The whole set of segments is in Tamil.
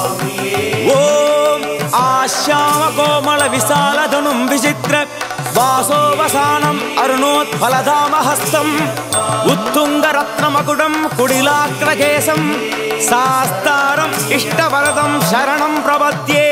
ஓம் ஆஷாம கோமள விசாலதனும் விசித்திர வாசோவசானம் அருணோத்பலதாமஹஸ்தம் உத்துங்க ரத்னமகுடம் குடிலாக்ரகேசம் சாஸ்தாரம் இஷ்டவரதம் சரணம் பிரபத்யே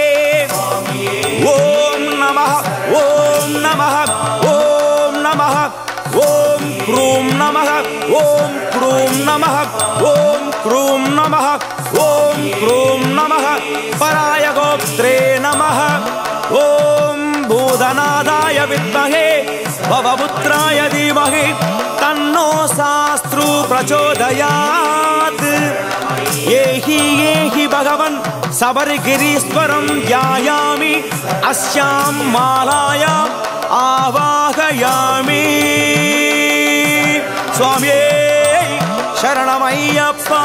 ஓம் நமः ஓம் நமः ஓம் நமः ஓம் க்ரூம் நமः ஓம் க்ரூம் நமः ஓம் க்ரூம் நமः ஓம் க்ரூம் நமः பராய கோப்த்ரே நமः ஓம் பூதநாதாய வித்மகே பவபுத்ராய தீமகி தன்னோ சாஸ்திரு பிரச்சோதயாத் ஏஹி ஏஹி பகவன் சபரிகிரீஸ்வரம் தியாயாமி அஸ்யாம் மாலாயாம் ஆவாகயாமி சுவாமியே சரணமையப்பா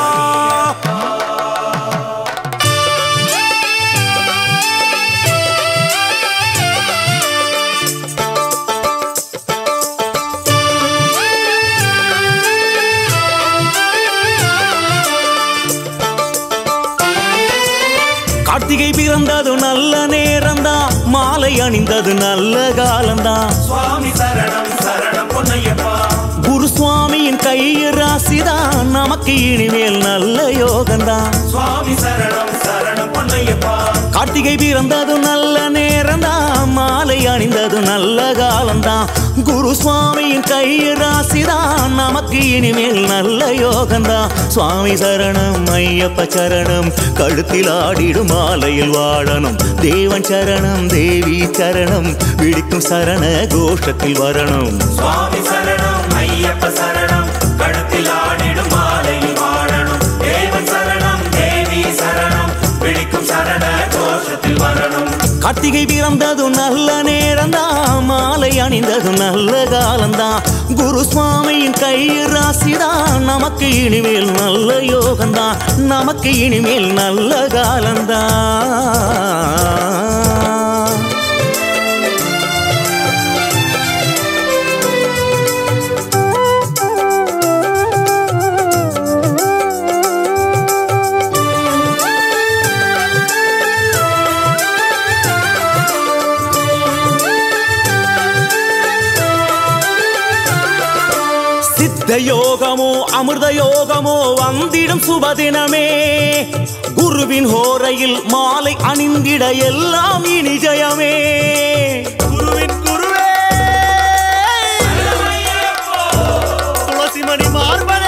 கார்த்திகை பிறந்தது நல்ல நேரம்தான் மாலை அணிந்தது நல்ல காலம்தான் சுவாமி சரணம் சரணம் பொன்னையப்பா குரு சுவாமியின் கைய ராசிதான் நமக்கு இனிமேல் நல்ல யோகம்தான் சுவாமி சரணம் சரணம் பொன்னையப்பா கார்த்திகை பிறந்தது நல்ல நேரம்தான் மாலை அணிந்தது நல்ல காலம்தான் குரு சுவாமியின் கைய ராசிதான் நமக்கு இனிமேல் நல்ல யோகம்தான் சுவாமி சரணம் ஐயப்ப சரணம் கழுத்தில் ஆடிடும் மாலையில் வாழணும் தேவன் சரணம் தேவி சரணம் விழிக்கும் சரண கோஷத்தில் வரணும் சுவாமி சரணம் ஐயப்ப சரணம் கழுத்தில் ஆடிடும் மாலையில் வாழணும் தேவன் சரணம் தேவி சரணம் பிடிக்கும் சரண கோஷத்தில் வரணும் கார்த்திகை பிறந்தது நல்ல நேரம்தான் மாலை அணிந்தது நல்ல காலம்தான் குரு சுவாமியின் கை ராசிதான் நமக்கு இனிமேல் நல்ல யோகம்தான் நமக்கு இனிமேல் நல்ல காலம்தான் சித்த யோகமோ அமிர்த யோகமோ வந்திடும் சுபதினமே குருவின் ஹோரையில் மாலை அணிந்திட எல்லாம் இனி ஜெயமே குருவின் குருவே துளசிமணி மார்பனே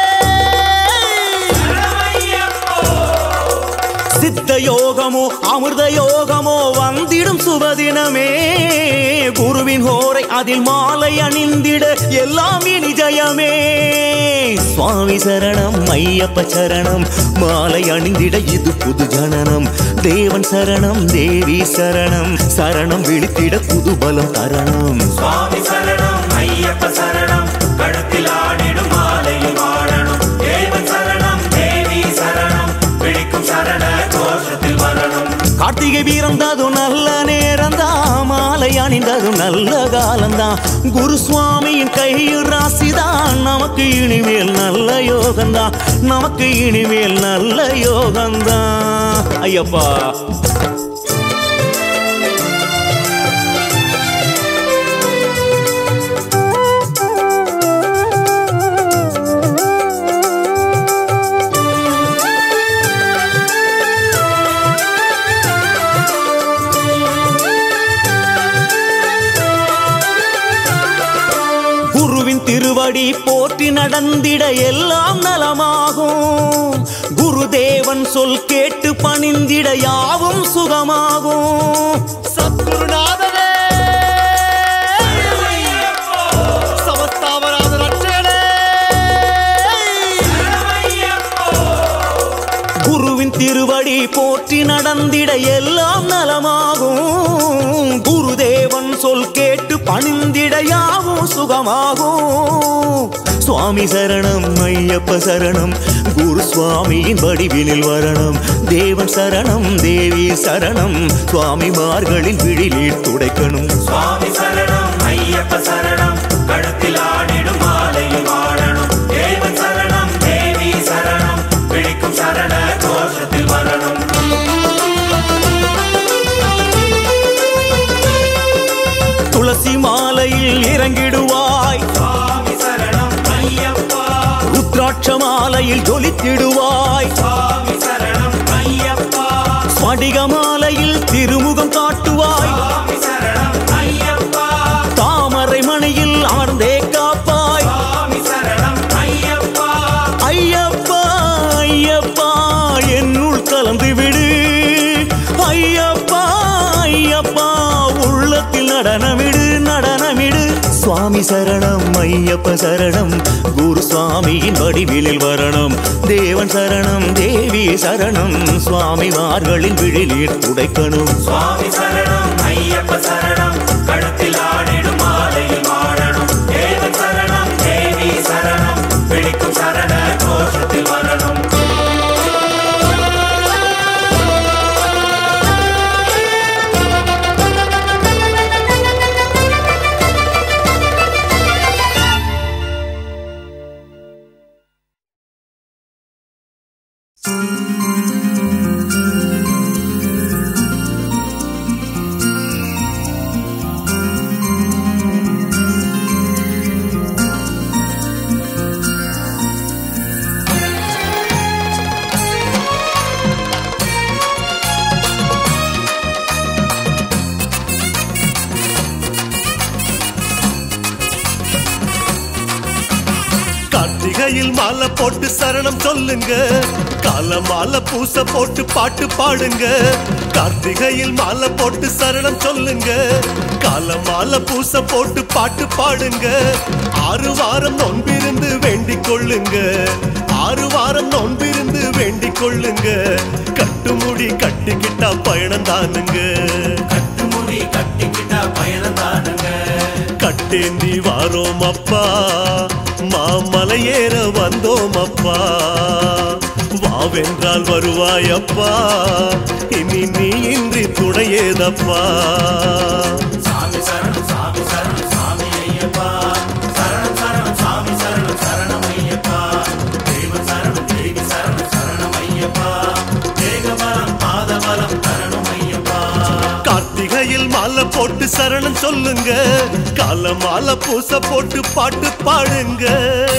சித்த யோகமோ அமிர்த யோகமோ வந்திடும் சுபதினமே குருவின் ஹோரை அதில் மாலை அணிந்திட எல்லாம் இனி ஜெயமே சுவாமி சரணம் ஐயப்ப சரணம் மாலை அணிந்திட இது புது ஜனனம் தேவன் சரணம் தேவி சரணம் சரணம் விழித்திட புது பலம் தரணம் சுவாமி சரணம் ஐயப்ப சரணம் கழுத்தில் ஆடிடும் மாலையில் வாழணும் தேவன் சரணம் தேவி சரணம் பிடிக்கும் சரண கோஷத்தில் வரணும் கார்த்திகை பிறந்தது நல்ல நேரம்தான் மாலை அணிந்தது நல்ல காலம்தான் குரு சுவாமியின் கையில் ராசிதான் நமக்கு இனிமேல் நல்ல யோகம்தான் நமக்கு இனிமேல் நல்ல யோகம்தான் ஐயப்பா குருவின் திருவடி போற்றி நடந்திட எல்லாம் நலமாகும் குருதேவன் சொல் கேட்டு பணிந்திட யாவும் சுகமாகும் சத்குருநாதனே சமஸ்தாவராத ரட்சகனே குருவின் திருவடி போற்றி நடந்திட எல்லாம் நலமாகும் குருதேவன் சொல் கேட்டு பணிந்திட யாவும் சுகமாகும் சுவாமி சரணம் ஐயப்ப சரணம் குரு சுவாமியின் வடிவினில் வரணும் தேவன் சரணம் தேவி சரணம் சுவாமிமார்களின் விழிலீர் துடைக்கணும் சுவாமி சரணம் ஐயப்ப சரணம் கழுத்தில் ஆடிடும் மாலையில் வாழணும் தேவன் சரணம் தேவி சரணம் பிடிக்கும் சரண கோஷத்தில் வரணும் ருத்ராட்ச மாலையில் ஜொலித்திடுவாய் சுவாமி சரணம் ஐயப்பா ஸ்படிக மாலையில் திருமுகம் காட்டுவாய் சுவாமி சரணம் ஐயப்பா தாமரை மணியில் அமர்ந்தே காப்பாய் சுவாமி சரணம் ஐயப்பா ஐயப்பா ஐயப்பா என்னுள் கலந்து விடு ஐயப்பா ஐயப்பா உள்ளத்தில் நடனமிடு நடனமிடு சுவாமி சரணம் ஐயப்ப சரணம் குரு சுவாமியின் வடிவிலில் வரணும் தேவன் சரணம் தேவி சரணம் சுவாமிமார்களின் விழிநீர் துடைக்கணும் சுவாமி சரணம் ஐயப்ப சரணம் கழுத்தில் ஆடிடும் மாலையில் வாழணும் தேவன் சரணம் தேவி சரணம் பிடிக்கும் சரண கோஷத்தில் வரணும் கார்த்திகையில் மாலை போட்டு சரணம் சொல்லுங்க கால மாலை பூச போட்டு பாட்டு பாடுங்க கார்த்திகையில் மாலை போட்டு சரணம் சொல்லுங்க கால மாலை பூச போட்டு பாட்டு பாடுங்க ஆறு வாரம் நோன்பிருந்து வேண்டிக் கொள்ளுங்க ஆறு வாரம் நோன்பிருந்து வேண்டிக் கொள்ளுங்க கட்டுமுடி கட்டிக்கிட்டா பயணம் தானுங்க கட்டுமுடி கட்டிக்கிட்டா பயணம் தானுங்க கட்டேந்தி வாரோம் அப்பா மாமலை ஏற வந்தோம் அப்பா வாவென்றால் வருவாய் அப்பா இனி நீ இன்றி துணையேதப்பா சாமி சரணம் சாமி சரணம் சாமி ஐயப்பா சரணம் சரணம் சாமி சரணம் சரணம் ஐயப்பா தேவன் சரணம் தேவி சரணம் சரணம் ஐயப்பா தேகபலம் பாதபலம் தரணும் ஐயப்பா கார்த்திகையில் மாலை போட்டு சரணம் சொல்லுங்க கால மாலை பூச போட்டு பாட்டு பாடுங்க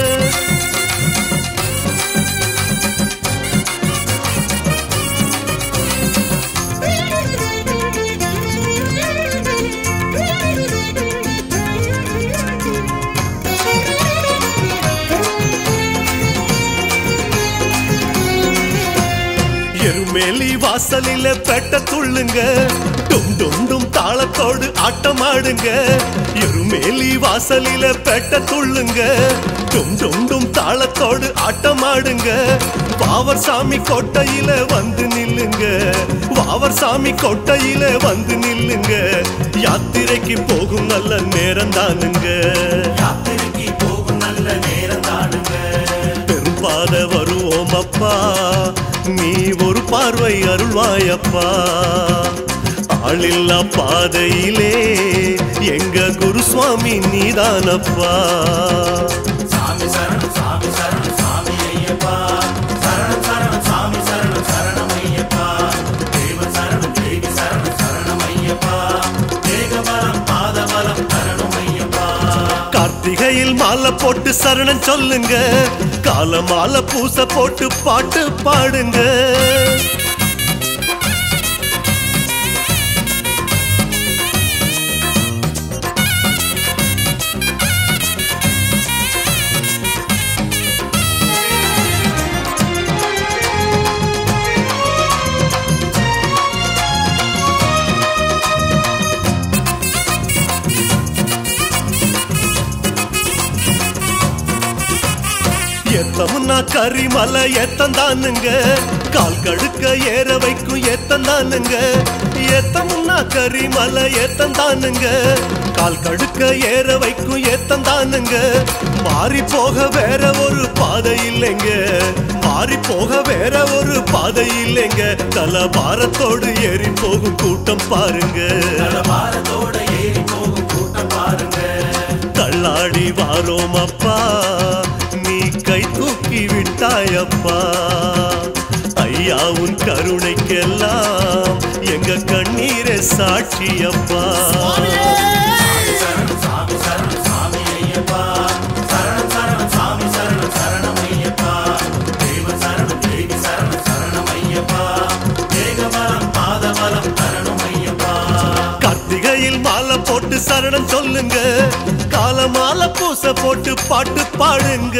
எருமேலி வாசலில பெட்ட துள்ளுங்க டும் டும் டும் தாளத்தோடு ஆட்டமாடுங்க எருமேலி வாசலில பெட்ட துள்ளுங்க டும் டும் டும் தாளத்தோடு ஆட்டமாடுங்க வாவர் சாமி கோட்டையில வந்து நில்லுங்க வாவர் சாமி கோட்டையில வந்து நில்லுங்க யாத்திரைக்கு போகும் நல்ல நேரம் தானுங்க யாத்திரைக்கு போகும் நல்ல நேரம் தானுங்க பெரும்பாத வருவோம் அப்பா நீ ஒரு பார்வை அருள்வாயப்பா ஆளில்லா பாதையிலே எங்க குருசுவாமி நீதானப்பா சாமி சரணம் சாமி சரணம் சாமி ஐயப்பா சரணம் சரணம் சாமி சரணம் சரணம் ஐயப்பா தேவன் சரணம் தேவி சரணம் சரணம் ஐயப்பா தேகபலம் பாதபலம் தரணும் ஐயப்பா கார்த்திகையில் மாலை போட்டு சரணம் சொல்லுங்க கால மாலை பூச போட்டு பாட்டு பாடுங்க எத்தமுன்னா கரிமலை எத்தந்தானுங்க கால் கடுக்க ஏற வைக்கும் எத்தந்தானுங்க எத்தமுன்னா கரிமலை எத்தந்தானுங்க கால் கடுக்க ஏற வைக்கும் எத்தந்தானுங்க மாறி போக வேற ஒரு பாதை இல்லைங்க மாறி போக வேற ஒரு பாதை இல்லைங்க தல பாரத்தோடு ஏறி போகும் கூட்டம் பாருங்க பாரத்தோட ஏறி போகும் கூட்டம் பாருங்க தள்ளாடி வாரோம் அப்பா நீ கை தூக்கி விட்டாயப்பா ஐயா உன் கருணைக்கெல்லாம் எங்க கண்ணீரை சாட்சியப்பா சரணம் சாமி சரணம் சாமி ஐயப்பா சரணம் சரணம் சாமி சரணம் சரணம் ஐயப்பா சரணம் சொல்லுங்க காலமால பூச போட்டு பாட்டு பாடுங்க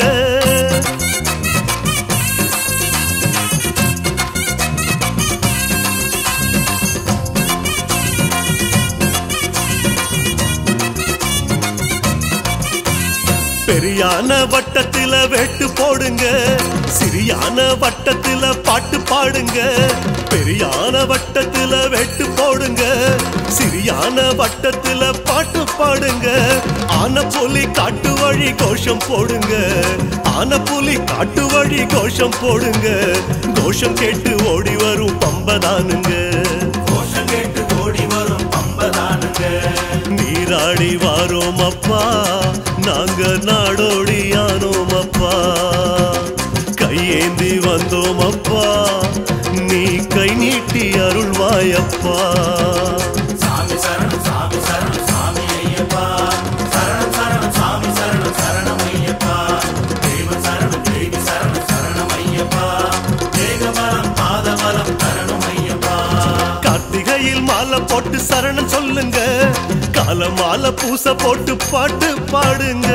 பெரியான வட்டத்தில வெட்டு போடுங்க சிறியான வட்டத்தில பாட்டு பாடுங்க பெரியான வட்டத்தில வெட்டு போடுங்க சிறியான வட்டத்தில பாட்டு பாடுங்க ஆன புலி காட்டு வழி கோஷம் போடுங்க ஆன புலி காட்டு வழி கோஷம் போடுங்க கோஷம் கேட்டு ஓடி வரும் பம்பதானுங்க கோஷம் கேட்டு ஓடி வரும் பம்பதானுங்க நீராடி வாரோம் அப்பா நாங்க நாடோடியானோம் அப்பா கையேந்தி வந்தோம் அப்பா நீ கை நீட்டி அருள்வாயப்பா சாமி சரணம் சாமி சரணம் சாமி ஐயப்பா சரணம் சரணம் சாமி சரணம் சரணம் ஐயப்பா தெய்வ சரணம் தேவி சரணம் சரணம் ஐயப்பா தேகபலம் பாதபலம் தரணும் ஐயப்பா கார்த்திகையில் மாலை போட்டு சரணம் சொல்லுங்க கால மாலை பூச போட்டு பாட்டு பாடுங்க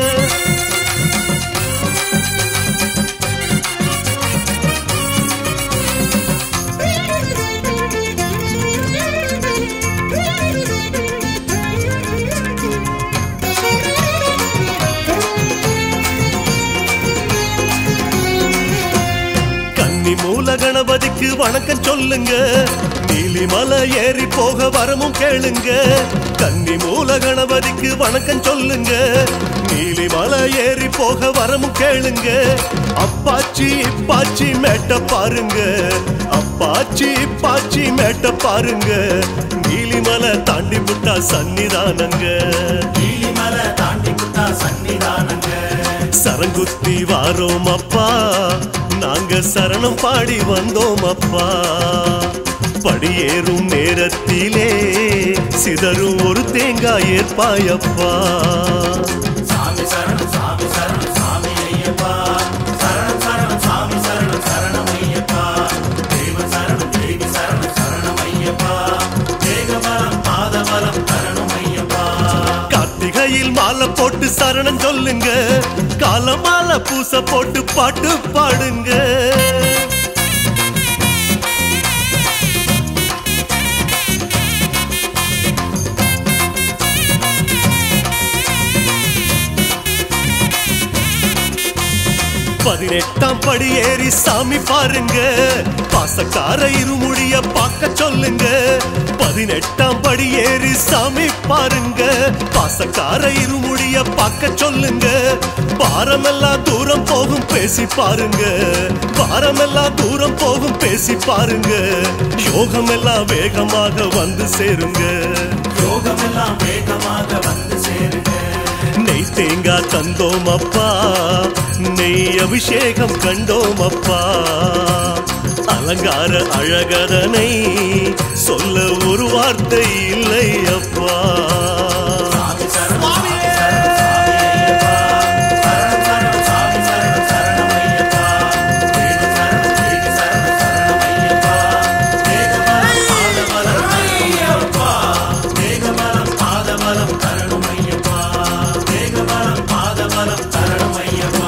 கன்னி மூல கணபதிக்கு வணக்கம் சொல்லுங்க நீலிமலை ஏறி போக வரமும் கேளுங்க கன்னி மூல கணபதிக்கு வணக்கம் சொல்லுங்க நீலிமலை ஏறி போக வரமும் கேளுங்க அப்பாச்சி இப்பாச்சி மேட்ட பாருங்க அப்பாச்சி இப்பாச்சி மேட்ட பாருங்க நீலிமலை தாண்டி புட்டா சன்னிதானங்க நீலிமலை தாண்டி குட்டா சன்னிதானங்க சரங்குத்தி வாரோம் அப்பா நாங்க சரணம் பாடி வந்தோம் அப்பா படியேறும் நேரத்திலே சிதறும் ஒரு தேங்காய் ஏற்பாயப்பா சாமி சரணம் சாமி சரணம் சாமி ஐயப்பா சரணம் சரணம் சாமி சரணம் சரணம் ஐயப்பா தெய்வ சரணம் தேவி சரணம் சரணம் ஐயப்பா தேகபலம் பாதபலம் தரணும் ஐயப்பா கார்த்திகையில் மாலை போட்டு சரணம் சொல்லுங்க கால மாலை பூச போட்டு பாட்டு பாடுங்க பதினெட்டாம் படி ஏறி சாமி பாருங்க பாசக்கார இருமுடிய பார்க்க சொல்லுங்க பதினெட்டாம் படி ஏறி சாமி பாருங்க பாசக்கார இருமுடிய பார்க்க சொல்லுங்க பாரமெல்லாம் தூரம் போகும் பேசி பாருங்க பாரமெல்லாம் தூரம் போகும் பேசி பாருங்க யோகமெல்லாம் வேகமாக வந்து சேருங்க யோகமெல்லாம் வேகமாக வந்து சேருங்க நெய் தேங்காய் தந்தோம் அப்பா நெய் அபிஷேகம் கண்டோம் அப்பா அலங்கார அழகதனை சொல்ல ஒரு வார்த்தை இல்லை அப்பா சாமி சரணம் சாமி சரணம் சாமி ஐயப்பா சரணம் சரணம் சாமி சரணம் சரணம் ஐயப்பா தேவ சரணம் தேவி சரணம் சரணம் ஐயப்பா தேகபலம் பாதபலம் ஐயப்பா தேகபலம் பாதபலம் தரணும் ஐயப்பா தேகபலம் பாதபலம் தரணும் ஐயப்பா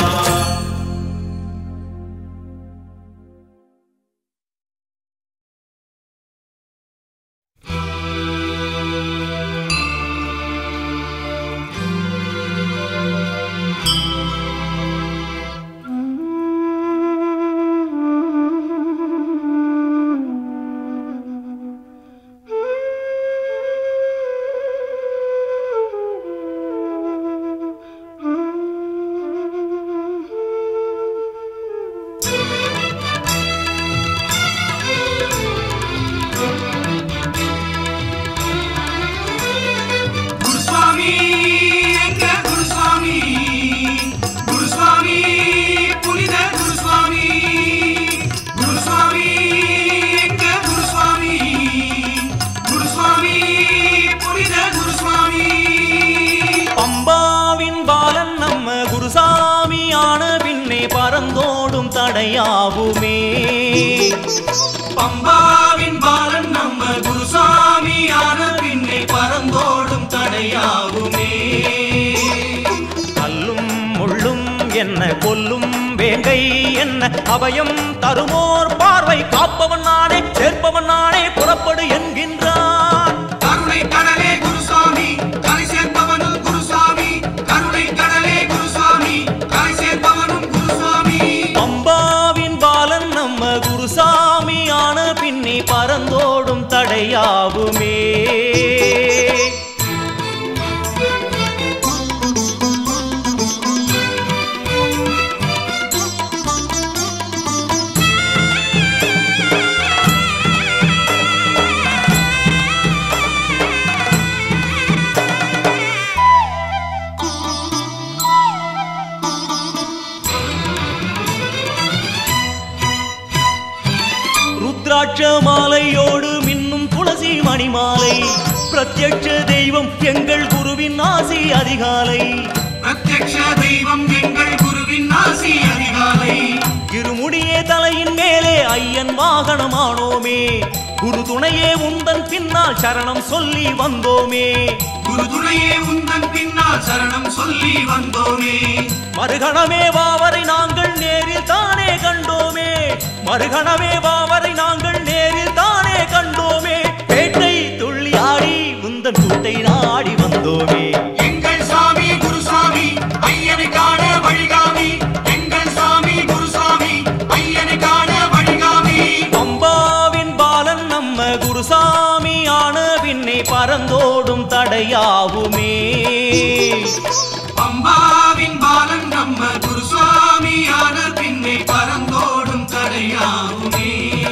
குருசுவாமி எங்க குருசுவாமி குருசுவாமி புனித குருசுவாமி குருசுவாமி எங்க குருசுவாமி குருசுவாமி புனித குருசுவாமி பம்பாவின் பாலன் நம்ம குருசாமி ஆன பின்னே பறந்தோடும் தடையாவுமே பம்பாவின் பாலன் நம்ம குருசாமி ஆன பின்னே பறந்தோடும் தடை தடையாகுமே கல்லும் முள்ளும் என்ன கொல்லும் வேங்கை என்ன அபயம் தருமோர் பார்வை காப்பவன் நானே சேர்ப்பவன் நானே புறப்படு என்கின்றான் கருணை கடலே குருசாமி கரை சேர்ப்பவனும் குருசாமி கருணை கடலே குருசாமி கரை சேர்ப்பவனும் குருசாமி பம்பாவின் பாலன் நம்ம குருசாமி ஆன பின்னி பறந்தோடும் தடையாவுமே ருத்ராட்ச மாலையோடு மின்னும் துளசி மணிமாலை பிரத்யட்ச தெய்வம் எங்கள் குருவின் ஆசி அதிகாலை பிரத்யக்ஷ தெய்வம் எங்கள் குருவின் ஆசி அதிகாலை இருமுடியே தலையின் மேலே ஐயன் வாகனமானோமே குரு துணையே உந்தன் பின்னால் சரணம் சொல்லி வந்தோமே குரு துணையே உந்தன் பின்னால் சரணம் சொல்லி வந்தோமே மறுகணமே வாவரை நாங்கள் நேரில் தானே கண்டோமே மறுகணமே வாவரை நாங்கள் நேரில் தானே கண்டோமே பேட்டை துள்ளி ஆடி உந்தன் கூட்டை நாடி வந்தோமே எங்கள் சாமி குருசாமி ஐயனை காண வழிகாமி எங்கள் சாமி குருசாமி ஐயனை காண வழிகாமி பம்பாவின் பாலன் நம்ம குருசாமி ஆன பின்னே பறந்தோடும் தடையாவுமே பம்பாவின் பாலன் நம்ம குருசாமி ஆன பின்னே பறந்தோடும் தடையாகுமே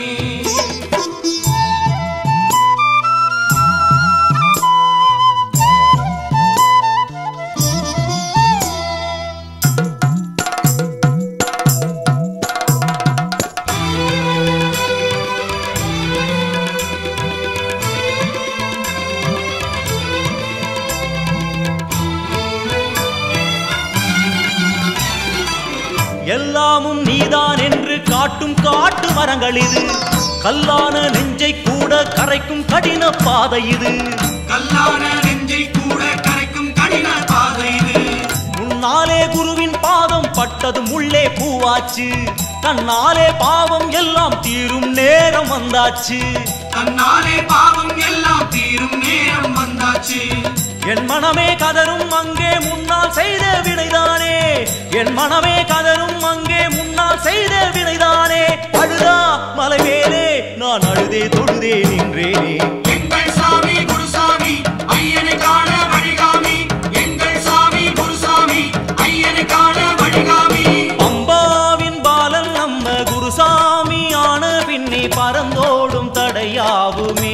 எல்லாமும் நீதான் என்று காட்டும் காட்டு மரங்கள் இது கல்லான நெஞ்சை கூட கரைக்கும் கடின பாதை இது கல்லான நெஞ்சை கூட கரைக்கும் கடின பாதை இது முன்னாலே குருவின் பாதம் பட்டதும் உள்ளே பூவாச்சு தன்னாலே பாவம் எல்லாம் தீரும் நேரம் வந்தாச்சு தன்னாலே பாவம் எல்லாம் தீரும் நேரம் வந்தாச்சு என் மனமே கதரும் அங்கே முன்னால் செய்த வினைதானே என் மனமே கதரும் அங்கே முன்னால் செய்த வினைதானே அழுதா மலை மேலே நான் அழுதே தொழுதே நின்றேனே எங்கள் சாமி குருசாமி ஐயனை காண வழிகாமி எங்கள் சாமி குருசாமி ஐயனை காண வழிகாமி அம்பாவின் பாலன் நம்ம குருசாமி ஆன பின்னே பறந்தோடும் தடையாவுமே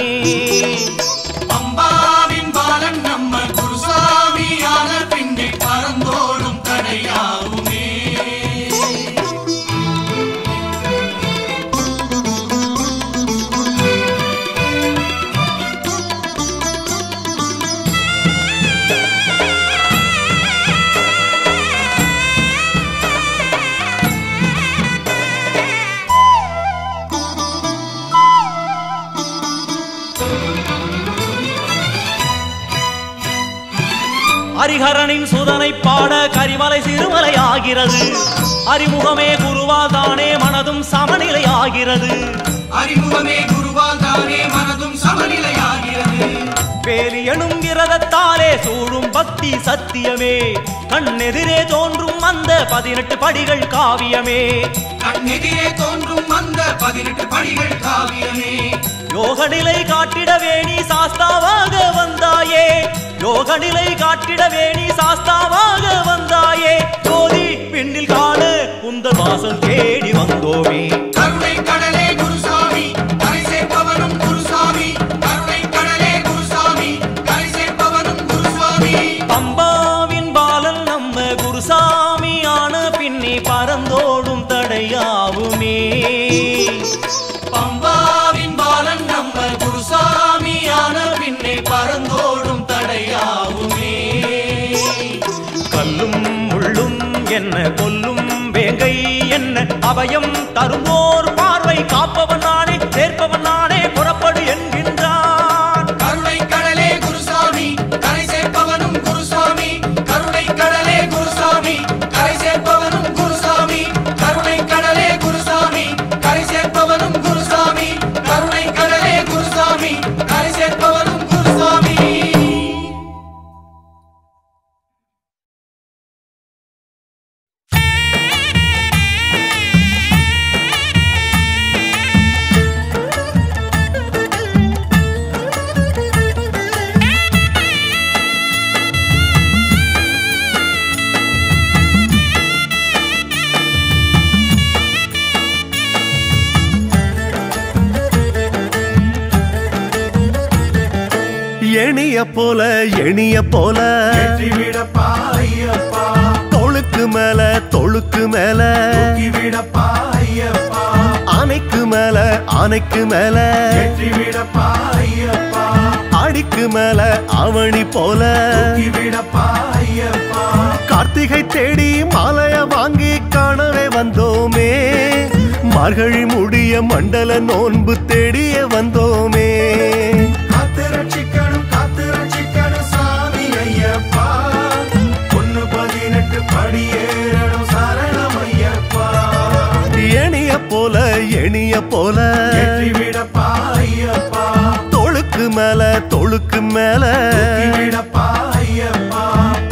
அம்பாவின் பாலன் நம்ம குருசாமி ஆன பின்னே பறந்தோடும் தடையாகுமே ஹரிஹரனின் சுதனை பாட கரிமலை சிறுமலை ஆகிறது அறிமுகமே குருவால் தானே மனதும் சமநிலை ஆகிறது அறிமுகமே குருவால் தானே மனதும் சமநிலையாகிறது வேலி எனும் கிரதத்தாலே சூழும் பக்தி சத்தியமே கண்ணெதிரே தோன்றும் அந்த பதினெட்டு படிகள் காவியமே கண்ணெதிரே தோன்றும் அந்த பதினெட்டு படிகள் காவியமே யோக நிலை காட்டிடவே நீ சாஸ்தாவாக வந்தாயே யோக நிலை காட்டிடவே நீ சாஸ்தாவாக வந்தாயே ஜோதி பெண்ணில் காண உந்தன் வாசல் தேடி வந்தோமே கருணை கடலே குருசாமி கரை சேர்ப்பவனும் குருசாமி கருணை கடலே குருசாமி கரை சேர்ப்பவனும் குருசாமி பம்பாவின் பாலன் நம்ம குருசாமி ஆன பின்னே பறந்தோடும் தடையாவுமே பம்பாவின் பாலன் நம்ம குருசாமி ஆன பின்னே பறந்தோடும் தடையாகுமே கல்லும் முள்ளும் என்ன கொல்லும் வேங்கை என்ன அபயம் தருமோர் பார்வை காப்பவன் நானே சேர்ப்பவன் நானே புறப்படு என்கின்றான் கருணை கடலே குருசாமி கரை ஏணிய போல எணிய போல வெற்றி விடப்பா ஐயப்பா தொழுக்கு மேல தொழுக்கு மேல தூக்கி விடப்பா ஐயப்பா ஆனைக்கு மேல ஆனைக்கு மேல வெற்றி விடப்பா ஐயப்பா ஆடிக்கு மேல அவனி போல தூக்கி விடப்பா ஐயப்பா கார்த்திகை தேடி மாலைய வாங்கி காணவே வந்தோமே மார்கழி முடிய மண்டல நோன்பு தேடிய வந்தோமே காத்து ரட்சிக்கணும் காத்து ரட்சிக்கணும் சாமி ஐயப்பா ஒன்னு பதினெட்டு படியேறணும் சரணம் ஐயப்பா எணிய போல எணிய போல வெற்றி விடப்பா ஐயப்பா தொழுக்கு மேல தொழுக்கு மேல தூக்கி விடப்பா ஐயப்பா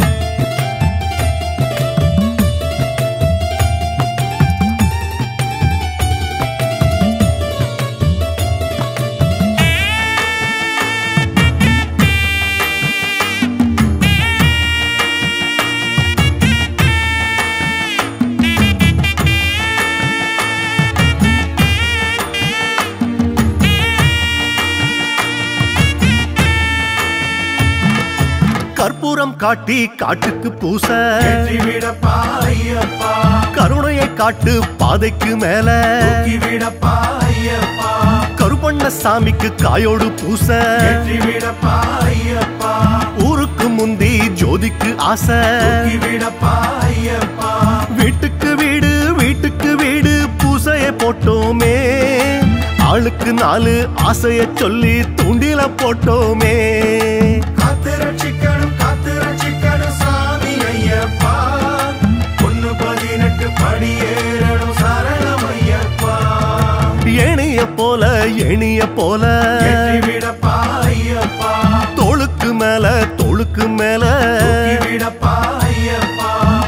கற்பூரம் காட்டி காட்டுக்கு பூச வெற்றி விடப்பா ஐயப்பா கருணையை காட்டு பாதைக்கு மேல தூக்கி விடப்பா ஐயப்பா கருப்பண்ண சாமிக்கு காயோடு பூச வெற்றி விடப்பா ஐயப்பா ஊருக்கு முந்தி ஜோதிக்கு ஆசை தூக்கி விடப்பா ஐயப்பா வீட்டுக்கு வீடு வீட்டுக்கு வீடு பூசைய போட்டோமே ஆளுக்கு நாலு ஆசைய சொல்லி தூண்டில போட்டோமே காத்து ரட்சிக்கணும் காத்து ரட்சிக்கணும் சாமி ஐயப்பா ஒன்னு பதினெட்டு படியேறணும் சரணம் ஐயப்பா எணிய போல எணிய போல வெற்றி விடப்பா ஐயப்பா தோளுக்கு மேல தோளுக்கு மேல தூக்கி விடப்பா ஐயப்பா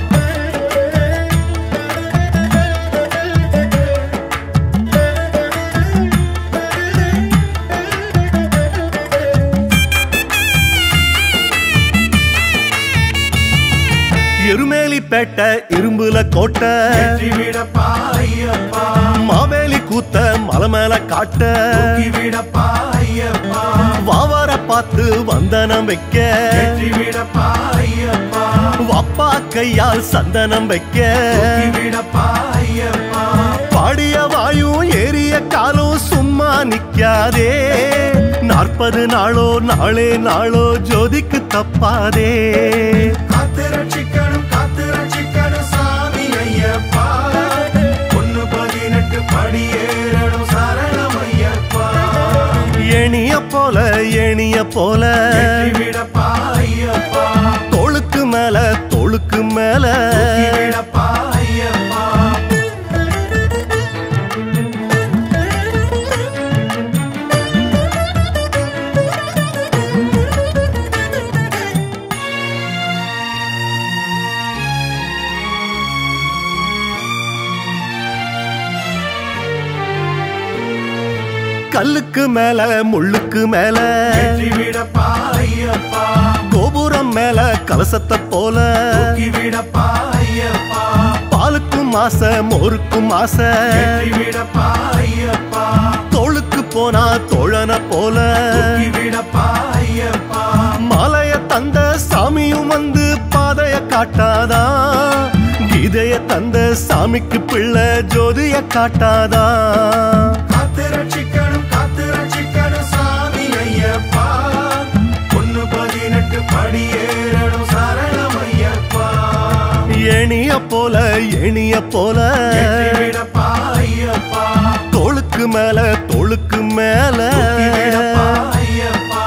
எருமேலிப்பேட்டை இரும்புல கோட்டை வெற்றி விடப்பா ஐயப்பா மாவேலி கூத்த மலை மேல காட்ட தூக்கி விடப்பா ஐயப்பா வாவார பார்த்து வந்தனம் வைக்க வெற்றி விடப்பா ஐயப்பா அப்பா கையால் சந்தனம் வைக்க தூக்கி விடப்பா ஐயப்பா பாடிய வாயும் ஏறிய காலும் சும்மா நிக்காதே நாற்பது நாளோ நாளே நாளோ ஜோதிக்கு தப்பாதே காத்து ரட்சிக்கணும் காத்து ரட்சிக்கணும் சாமி ஐயப்பா ஒன்னு பதினெட்டு படியேறணும் சரணம் ஐயப்பா எணிய போல எணிய போல வெற்றி விடப்பா ஐயப்பா தோளுக்கு மேல தோளுக்கு மேல தூக்கி விடப்பா ஐயப்பா கல்லுக்கு மேல முள்ளுக்கு மேல வெற்றி விடப்பா ஐயப்பா கோபுரம் மேல கலசத்தை போல தூக்கி விடப்பா ஐயப்பா பாலுக்கும் ஆசை மோருக்கும் ஆசை வெற்றி விடப்பா ஐயப்பா தோளுக்கு போனா தோழன போல தூக்கி விடப்பா ஐயப்பா மாலைய தந்த சாமியும் வந்து பாதைய காட்டாதா கீதைய தந்த சாமிக்கு பிள்ளை ஜோதிய காட்டாதா காத்து ரட்சிக்கணும் காத்து ரட்சிக்கணும் சாமி ஐயப்பா ஒன்னு பதினெட்டு படியேறணும் சரணம் ஐயப்பா எணிய போல எணிய போல வெற்றி விடப்பா ஐயப்பா தோளுக்கு மேல தோளுக்கு மேல தூக்கி விடப்பா ஐயப்பா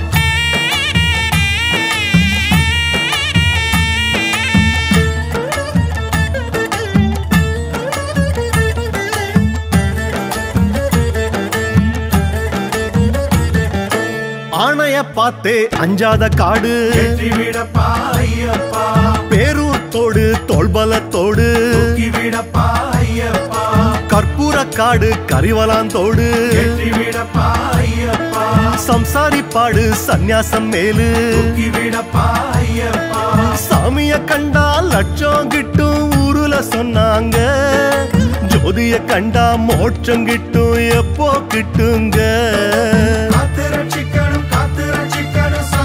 ஆணைய பார்த்தே அஞ்சாத காடு வெற்றி விடப்பா ஐயப்பா பேரூர் தோடு தோள்பலத்தோடு தூக்கி விடப்பா ஐயப்பா கற்பூர காடு கரிவலாந்தோடு வெற்றி விடப்பா ஐயப்பா சம்சாரி பாடு சந்நியாசம் மேலு தூக்கி விடப்பா ஐயப்பா சாமிய கண்டா லட்சம் கிட்டும் ஊருல சொன்னாங்க ஜோதிய கண்டா மோட்சம் கிட்டும் எப்போ கிட்டுங்க காத்து ரட்சிக்கணும் காத்து ரட்சிக்கணும்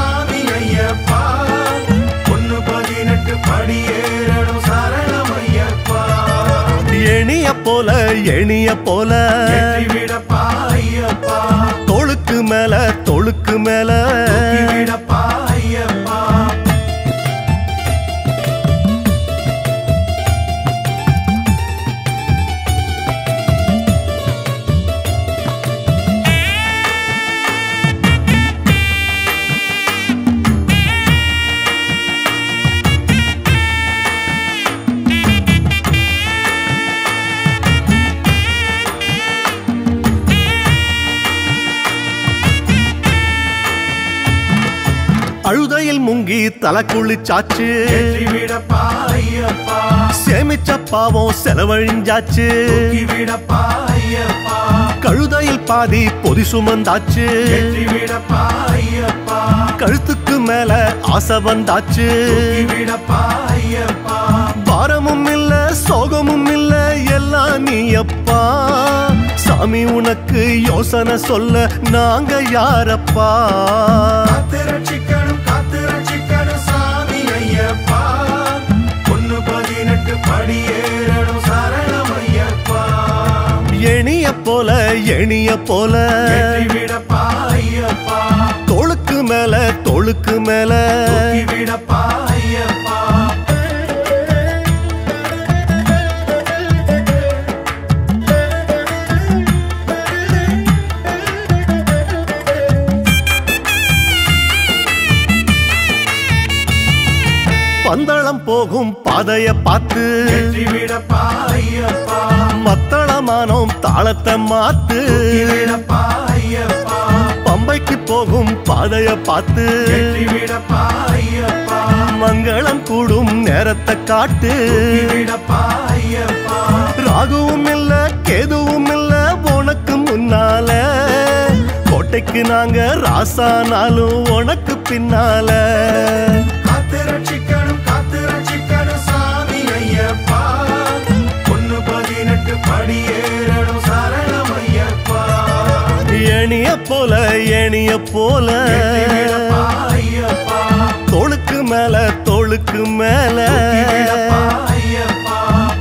படியேறணும் சரணமையப்பா எணிய போல எணிய போல வெற்றி விடப்பா ஐயப்பா தொழுக்கு மேல தொழுக்கு மேல தூக்கி விடப்பா ஐயப்பா அழுதையில் முங்கி தலை குளிச்சாச்சு வெற்றி விடப்பா ஐயப்பா சேமிச்ச பாவம் செலவழிஞ்சாச்சு தூக்கி விடப்பா ஐயப்பா கழுதையில் பாதி பொதி சுமந்தாச்சு வெற்றி விடப்பா ஐயப்பா கழுத்துக்கு மேல ஆசை வந்தாச்சு தூக்கி விடப்பா ஐயப்பா பாரமும் இல்ல சோகமும் இல்ல எல்லாம் நீ அப்பா சாமி உனக்கு யோசனை சொல்ல நாங்க யாரப்பா காத்து ரட்சிக்கணும் காத்து ரட்சிக்கணும் சாமி ஐயப்பா ஒன்னு பதினெட்டு படியேறணும் சரணம் ஐயப்பா எணிய போல எணிய போல வெற்றி விடப்பா ஐயப்பா தோளுக்கு மேல தோளுக்கு மேல தூக்கி விடப்பா ஐயப்பா பந்தளம் போகும் பாதைய பார்த்து வெற்றி விடப்பா ஐயப்பா மத்தளமானோம் தாளத்தை மாத்து தூக்கி விடப்பா ஐயப்பா பம்பைக்கு போகும் பாதைய பார்த்து வெற்றி விடப்பா ஐயப்பா மங்களம் கூடும் நேரத்தை காட்டு தூக்கி விடப்பா ஐயப்பா ராகுவும் இல்ல கேதுவும் இல்ல உனக்கு முன்னால கோட்டைக்கு நாங்க ராசானாலும் உனக்கு பின்னால காத்து ரட்சிக்கணும் காத்து ரட்சிக்கணும் சாமி ஐயப்பா ஒன்னு பதினெட்டு படியேறணும் சரணம் ஐயப்பா எணிய போல எணிய போல வெற்றி விடப்பா ஐயப்பா தோளுக்கு மேல தோளுக்கு மேல தூக்கி விடப்பா ஐயப்பா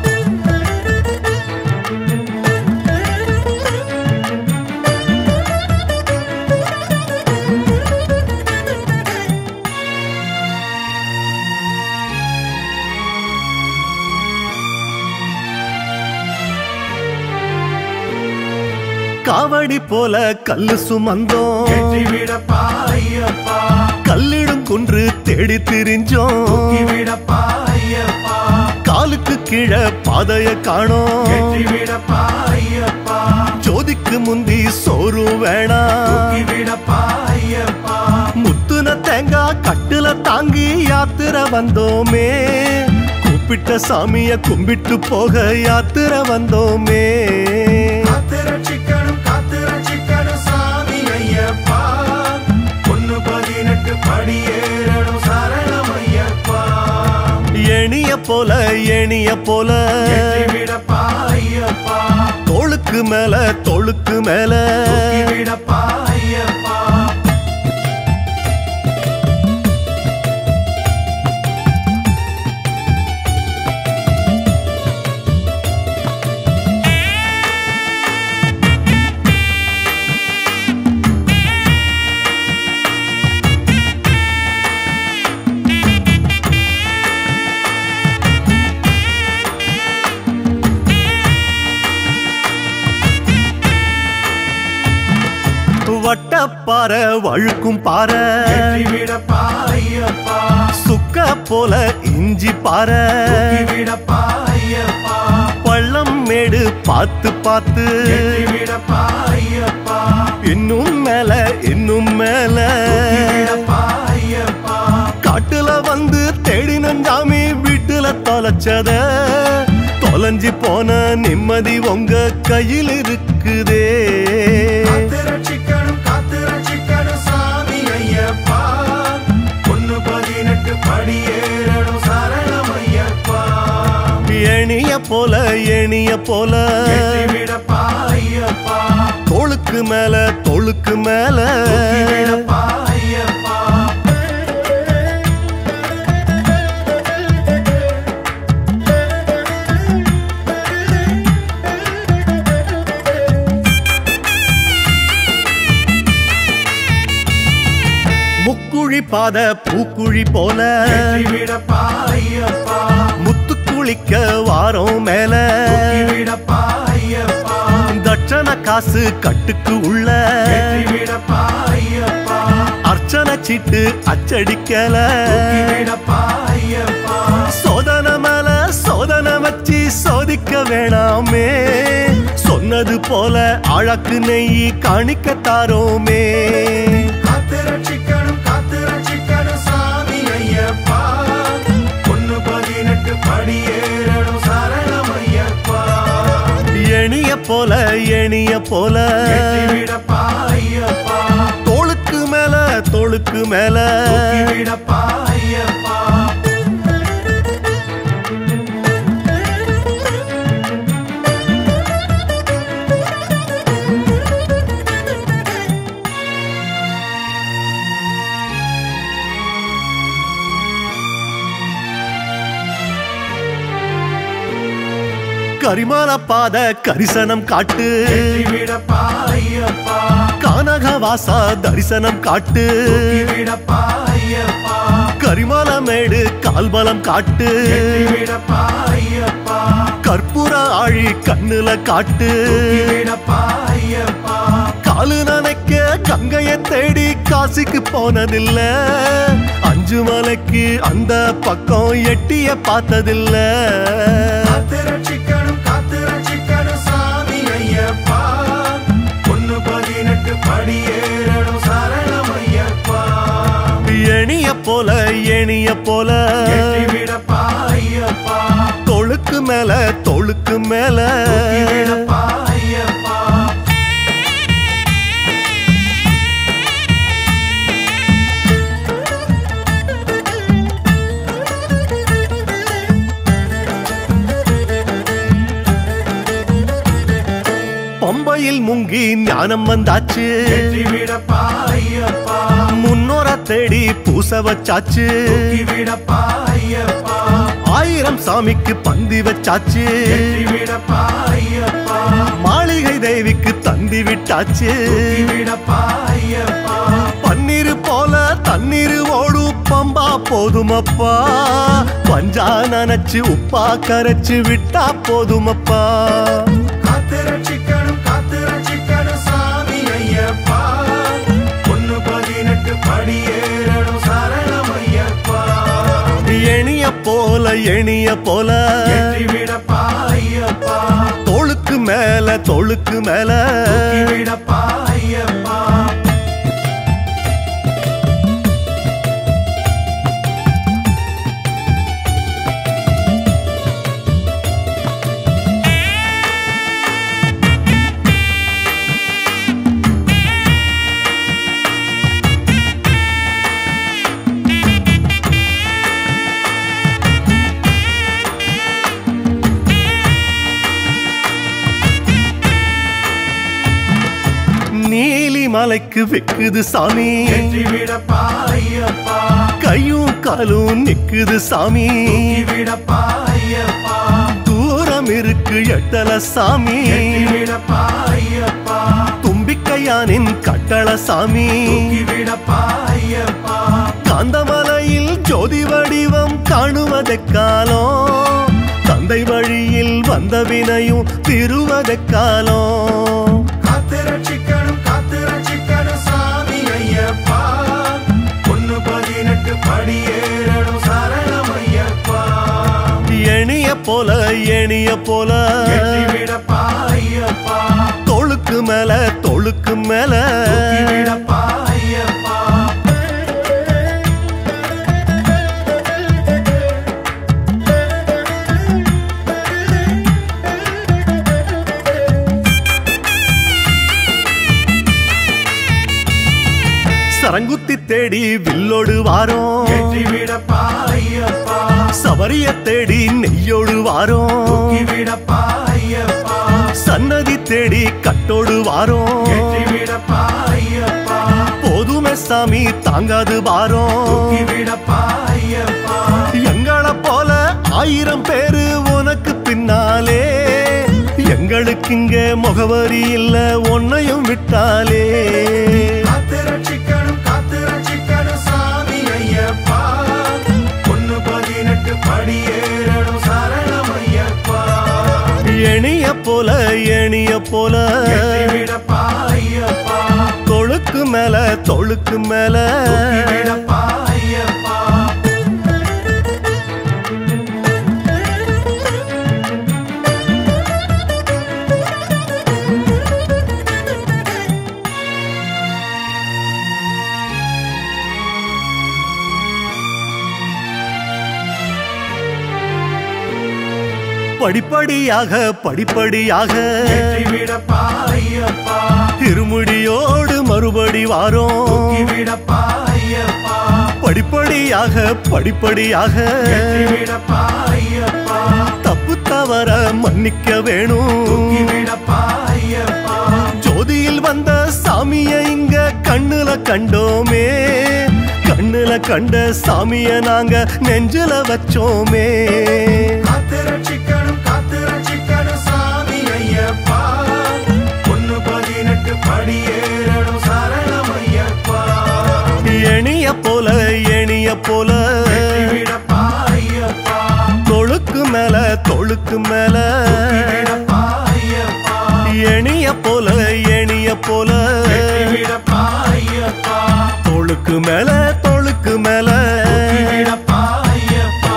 காவடி போல கல்லு சுமந்தோம் வெற்றி விடப்பா ஐயப்பா கல்லிடும் குன்று தேடி திரிஞ்சோம் தூக்கி விடப்பா ஐயப்பா காலுக்கு கீழே பாதைய காணோம் வெற்றி விடப்பா ஐயப்பா ஜோதிக்கு முந்தி சோறு வேணாம் தூக்கி விடப்பா ஐயப்பா முத்துன தேங்காய் கட்டுல தாங்கி யாத்திரை வந்தோமே கூப்பிட்ட சாமிய கும்பிட்டு போக யாத்திரை வந்தோமே காத்து ரட்சிக்கணும் காத்து ரட்சிக்கணும் சாமி ஐயப்பா ஒன்னு பதினெட்டு படியேறணும் சரணம் ஐயப்பா எணிய போல எணிய போல வெற்றி விடப்பா ஐயப்பா தோளுக்கு மேல தோளுக்கு மேல தூக்கி விடப்பா ஐயப்பா வட்டப்பாறை வழுக்கும் பாறை வெற்றி விடப்பா ஐயப்பா சுக்க போல இஞ்சி பாறை தூக்கி விடப்பா ஐயப்பா பள்ளம் மேடு பார்த்து பார்த்து வெற்றி விடப்பா ஐயப்பா இன்னும் மேல இன்னும் மேல தூக்கி விடப்பா ஐயப்பா காட்டுல வந்து தேடின சாமி வீட்டுல தொலைச்சத தொலைஞ்சு போன நிம்மதி உங்க கையில் இருக்குதே காத்து ரட்சிக்கணும் காத்து ரட்சிக்கணும் சாமி ஐயப்பா ஒன்னு பதினெட்டு படியேறணும் சரணம் ஐயப்பா எணிய போல எணிய போல வெற்றி விடப்பா ஐயப்பா தோளுக்கு மேல தோளுக்கு மேல தூக்கி விடப்பா ஐயப்பா பாத பூக்குழி போல விடப்பா ஐயப்பா முத்து குளிக்க வாரம் மேல விடப்பா ஐயப்பா தட்சண காசு கட்டுக்கு உள்ள விடப்பா ஐயப்பா அர்ச்சனை சீட்டு அச்சடிக்கல விடப்பா ஐயப்பா சோதனை மேல சோதனை வச்சு சோதிக்க வேணாமே சொன்னது போல அழகு நெய் காணிக்க தாரோமே காத்து ரட்சிக்கணும் காத்து ரட்சிக்கணும் சாமி ஐயப்பா ஒன்னு பதினெட்டு படியேறணும் சரணம் ஐயப்பா எணிய போல எணிய போல விடப்பா ஐயப்பா தோளுக்கு மேல தோளுக்கு மேல விடப்பா ஐயப்பா கரிமால பாத கரிசனம் காட்டு விடப்பா ஐயப்பா கானகவாசா தரிசனம் காட்டு விடப்பா ஐயப்பா கரிமால மேடு கால்பலம் காட்டு விடப்பா ஐயப்பா கற்பூர ஆழி கண்ணுல காட்டு விடப்பா ஐயப்பா காலு நனைக்க கங்கைய தேடி காசிக்கு போனதில்ல அஞ்சு மலைக்கு அந்த பக்கம் எட்டிய பார்த்ததில்ல காத்து ரட்சிக்கணும் காத்து ரட்சிக்கணும் சாமி ஐயப்பா ஒன்னு பதினெட்டு படியேறணும் சரணம் ஐயப்பா எணிய போல எணிய போல விடப்பா ஐயப்பா தோளுக்கு மேல தோளுக்கு மேல விடப்பா ஐயப்பா பம்பையில் முங்கி ஞானம் வந்தாச்சு விடப்பா ஐயப்பா முன்னோர தேடி பூச வச்சாச்சு விடப்பா ஐயப்பா ஆயிரம் சாமிக்கு பந்தி வச்சாச்சு விடப்பா ஐயப்பா மாளிகை தேவிக்கு தந்தி விட்டாச்சு விடப்பா ஐயப்பா பன்னீர் போல தண்ணீர் ஓடு பம்பா போதுமப்பா பஞ்சா நனைச்சு உப்பா கரைச்சு விட்டா போதுமப்பா காத்து ரட்சிக்கணும் காத்து ரட்சிக்கணும் சாமி ஐயப்பா ஒன்னு பதினெட்டு படியேறணும் சரணம் ஐயப்பா எணிய போல எணிய போல விடப்பா ஐயப்பா தோளுக்கு மேல தோளுக்கு மேல விடப்பா ஐயப்பா நீலி மலைக்கு வெக்குது சாமி விடப்பா ஐயப்பா கையும் காலும் நிக்குது சாமி விடப்பா ஐயப்பா தூரம் இருக்கு எட்டல சாமி விடப்பா ஐயப்பா தும்பிக்கையானின் கட்டள சாமி விடப்பா ஐயப்பா காந்தமலையில் ஜோதி வடிவம் காணுவதெக்காலம் தந்தை வழியில் வந்த வினையும் திருவதெக்காலம் காத்து ரட்சிக்கணும் காத்து ரட்சிக்கணும் சாமி ஐயப்பா ஒன்னு பதினெட்டு படியேறணும் சரணம் ஐயப்பா எணிய போல எணிய போல விடப்பா ஐயப்பா தோளுக்கு மேல தோளுக்கு மேல விடப்பா ஐயப்பா சரங்குத்தி தேடி வில்லோடு வாரோம் விடப்பா ஐயப்பா சபரிய தேடி நெய்யோடு வாரோம் விடப்பா ஐயப்பா சன்னதி தேடி கட்டோடு வாரோம் விடப்பா ஐயப்பா போதுமே சாமி தாங்காது வாரோம் விடப்பா ஐயப்பா எங்களை போல ஆயிரம் பேரு உனக்கு பின்னாலே எங்களுக்கு இங்க முகவரி இல்ல ஒன்னையும் விட்டாலே காத்து ரட்சிக்கணும் காத்து ரட்சிக்கணும் சாமி படியேறணும் சரணமையப்பா எணிய போல எணிய போல விடப்பா ஐயப்பா தொழுக்கு மேல தொழுக்கு மேல விடப்பா ஐயப்பா படிப்படியாக படிப்படியாக விடப்பா ஐயப்பா இருமுடியோடு மறுபடி வாரோம் விடப்பா ஐயப்பா படிப்படியாக படிப்படியாக விடப்பா ஐயப்பா தப்பு தவற மன்னிக்க வேணும் விடப்பா ஐயப்பா ஜோதியில் வந்த சாமிய இங்க கண்ணுல கண்டோமே கண்ணுல கண்ட சாமிய நாங்க நெஞ்சுல வச்சோமே காத்து ரட்சிக்கணும் காத்து ரட்சிக்கணும் சாமி ஐயப்பா ஒன்னு பதினெட்டு படியேறணும் சரணம் ஐயப்பா எணிய போல எணிய போல விடப்பா ஐயப்பா தொழுக்கு மேல தொழுக்கு மேல விடப்பா ஐயப்பா எணிய போல எணிய போல விடப்பா ஐயப்பா தொழுக்கு மேல தொழுக்கு மேல விடப்பா ஐயப்பா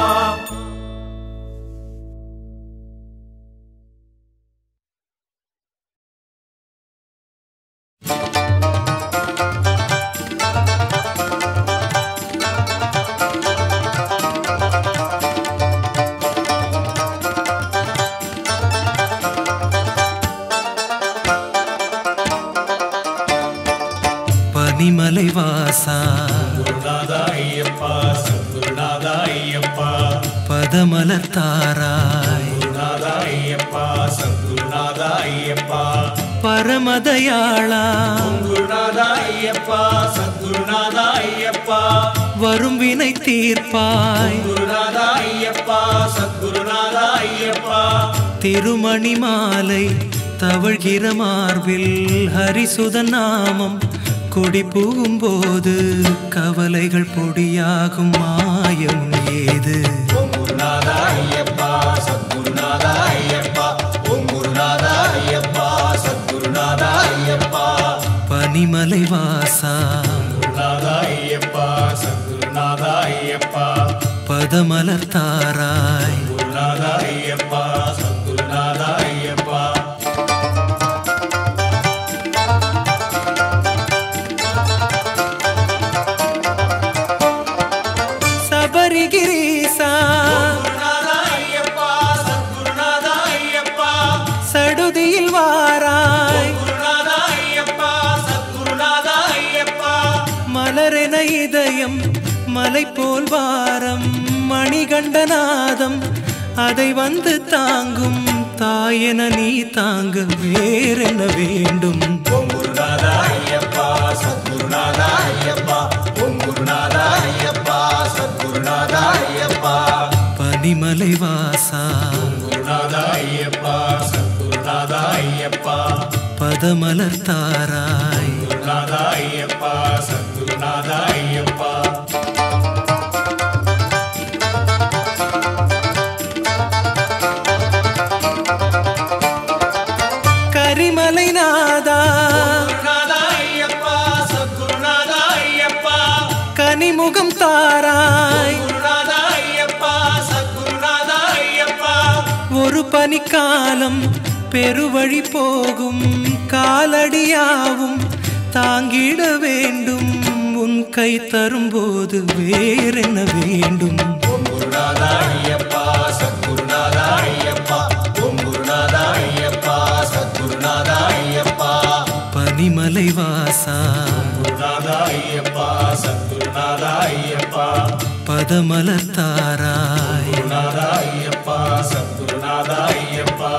பனிமலை வாசா ஐயப்பா சத்குருநாதா ஐயப்பா பதமலர் தாராய் குருநாதா ஐயப்பா சத்குருநாதா ஐயப்பா பரமதயாளா குருநாதா ஐயப்பா சத்குருநாதா ஐயப்பா வரும் வினை தீர்ப்பாய் குருநாதா ஐயப்பா சத்குருநாதா ஐயப்பா திருமணி மாலை தவழ்கிற மார்பில் ஹரிசுத நாமம் கொடி போது கவலைகள் பொடியாகும் மாயம் ஏது ஓம் குருநாதா ஐயப்பா சத்குருநாதா ஐயப்பா ஓம் குருநாதா ஐயப்பா சத்குருநாதா ஐயப்பா பனிமலை வாசா குருநாதா ஐயப்பா சத்குருநாதா ஐயப்பா பதமலர் தாராய் குருநாதா ஐயப்பா சத்குருநாதா ஐயப்பா சபரிகிரீசா குருநாதா ஐயப்பா சத்குருநாதா ஐயப்பா சடுதியில் வாராய் குருநாதா ஐயப்பா சத்குருநாதா ஐயப்பா மலரென இதயம் மலை போல் வாரம் மணிகண்டநாதம் அதை வந்து தாங்கும் தாயென நீ தாங்க வேறென்ன வேண்டும் ஓம் குருநாதா ஐயப்பா சத்குருநாதா ஐயப்பா ஓம் குருநாதா ஐயப்பா சத்குருநாதா ஐயப்பா பனிமலை வாசா குருநாதா ஐயப்பா சத்குருநாதா ஐயப்பா பதமலர் தாராய் குருநாதா ஐயப்பா சத்குருநாதா ஐயப்பா கரிமலை நாதா குருநாதா ஐயப்பா சத்குருநாதா ஐயப்பா கனிமுகம் தாராய் குருநாதா ஐயப்பா சத்குருநாதா ஐயப்பா ஒரு பனிக்காலம் பெருவழி போகும் காலடியாவும் தாங்கிட வேண்டும் உன் கை தரும்போது வேறென்ன வேண்டும் ஓம் குருநாதா ஐயப்பா சத்குருநாதா ஐயப்பா ஓம் குருநாதா ஐயப்பா சத்குருநாதா ஐயப்பா பனிமலை வாசா குருநாதா ஐயப்பா சத்குருநாதா ஐயப்பா பதமலர் தாராய் குருநாதா ஐயப்பா சத்குருநாதா ஐயப்பா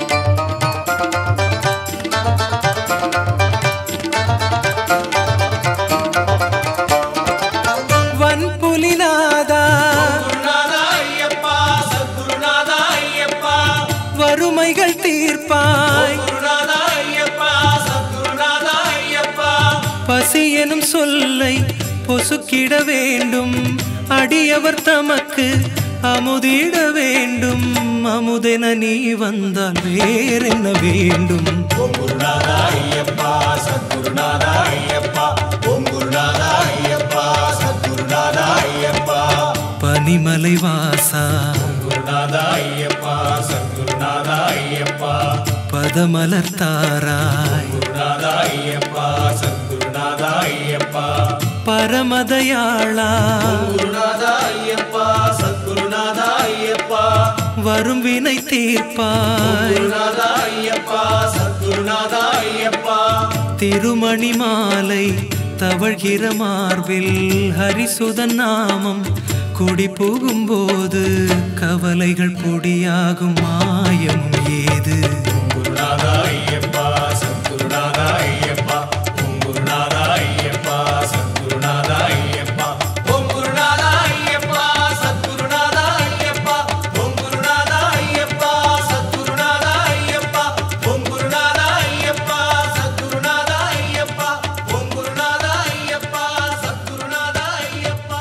வன்புலிநாதா குருநாதா ஐயப்பா சத்குருநாதா ஐயப்பா வறுமைகள் தீர்ப்பாய் குருநாதா ஐயப்பா சத்குருநாதா ஐயப்பா பசி எனும் சொல்லை பொசுக்கிட வேண்டும் அடியவர் தமக்கு அமுதிட வேண்டும் அமுதென நீ வந்தால் வேறென்ன வேண்டும் ஓம் குருநாதா ஐயப்பா சத்குருநாதா ஐயப்பா ஓம் குருநாதா ஐயப்பா சத்குருநாதா ஐயப்பா பனிமலை வாசா குருநாதா ஐயப்பா சத்குருநாதா ஐயப்பா பதமலர்த்தாராய் குருநாதா ஐயப்பா சத்குருநாதா ஐயப்பா பரமதயாளா குருநாதா ஐயப்பா சத்குருநாதா ஐயப்பா வரும் வினை தீர்ப்பாய் குருநாதா ஐயப்பா சத்குருநாதா ஐயப்பா திருமணி மாலை தவழ்கிற மார்பில் ஹரிசுதன் நாமம் குடி புகும்போது கவலைகள் பொடியாகும் மாயமும் ஏது குருநாதா ஐயப்பா சத்குருநாதா ஐயப்பா ஓம் குருநாதா ஐயப்பா சத்குருநாதா ஐயப்பா ஓம் குருநாதா ஐயப்பா சத்குருநாதா ஐயப்பா ஓம் குருநாதா ஐயப்பா சத்குருநாதா ஐயப்பா ஓம் குருநாதா ஐயப்பா சத்குருநாதா ஐயப்பா ஓம் குருநாதா ஐயப்பா சத்குருநாதா ஐயப்பா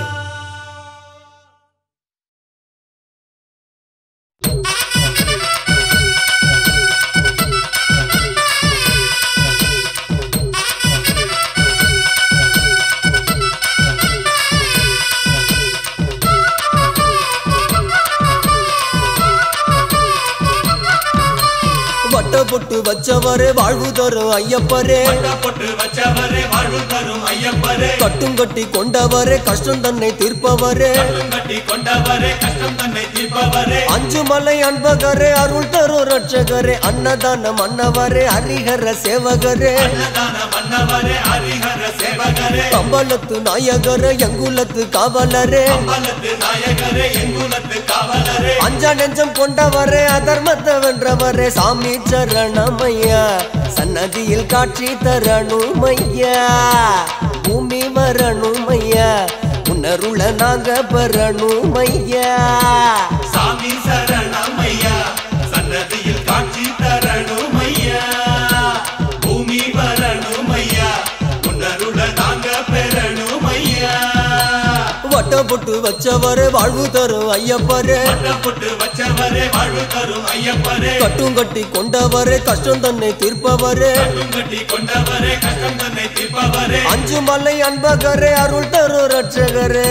வட்ட பொட்டு வச்சவரே வாழ்வு தரும் ஐயப்பரே பொட்டு வச்சவரே வாழ்வு தரும் ஐயப்பரே கட்டும் கட்டி கொண்டவரே கஷ்டம் தன்னை தீர்ப்பவரே கட்டி கொண்டவரே கஷ்டம் தன்னை தீர்ப்பவரே அஞ்சு மலை அன்பகரே அருள் தரும் ரட்சகரே அன்னதான மன்னவரே ஹரிஹர சேவகரே அன்னதான மன்னவரே ஹரிஹர சேவகரே கம்பளத்து நாயகரே எங்குலத்து காவலரே அம்பலத்து நாயகரே எங்குலத்து காவலரே அஞ்சா நெஞ்சம் கொண்டவரே அதர்மத்தை வென்றவரே சாமி சரணமையா சன்னதியில் காட்சி தரணுமையா பூமி வரணுமையா உன்னருள நாங்க பெறணுமையா சாமி சரணமையா சன்னதியில் காட்சி தரணுமையா பூமி வரணுமையா உன்னருள நாங்க பெறணுமையா வட்ட பொட்டு வச்சவரே வாழ்வு தரும் ஐயப்பரே பொட்டு வச்சவரே வாழ்வு தரும் ஐயப்பரே கட்டும் கட்டி கொண்டவரே கஷ்டம் தன்னை தீர்ப்பவரே கட்டி கொண்டவரே கஷ்டம் தன்னை தீர்ப்பவரே அஞ்சு மலை அன்பகரே அருள் தரும் ரட்சகரே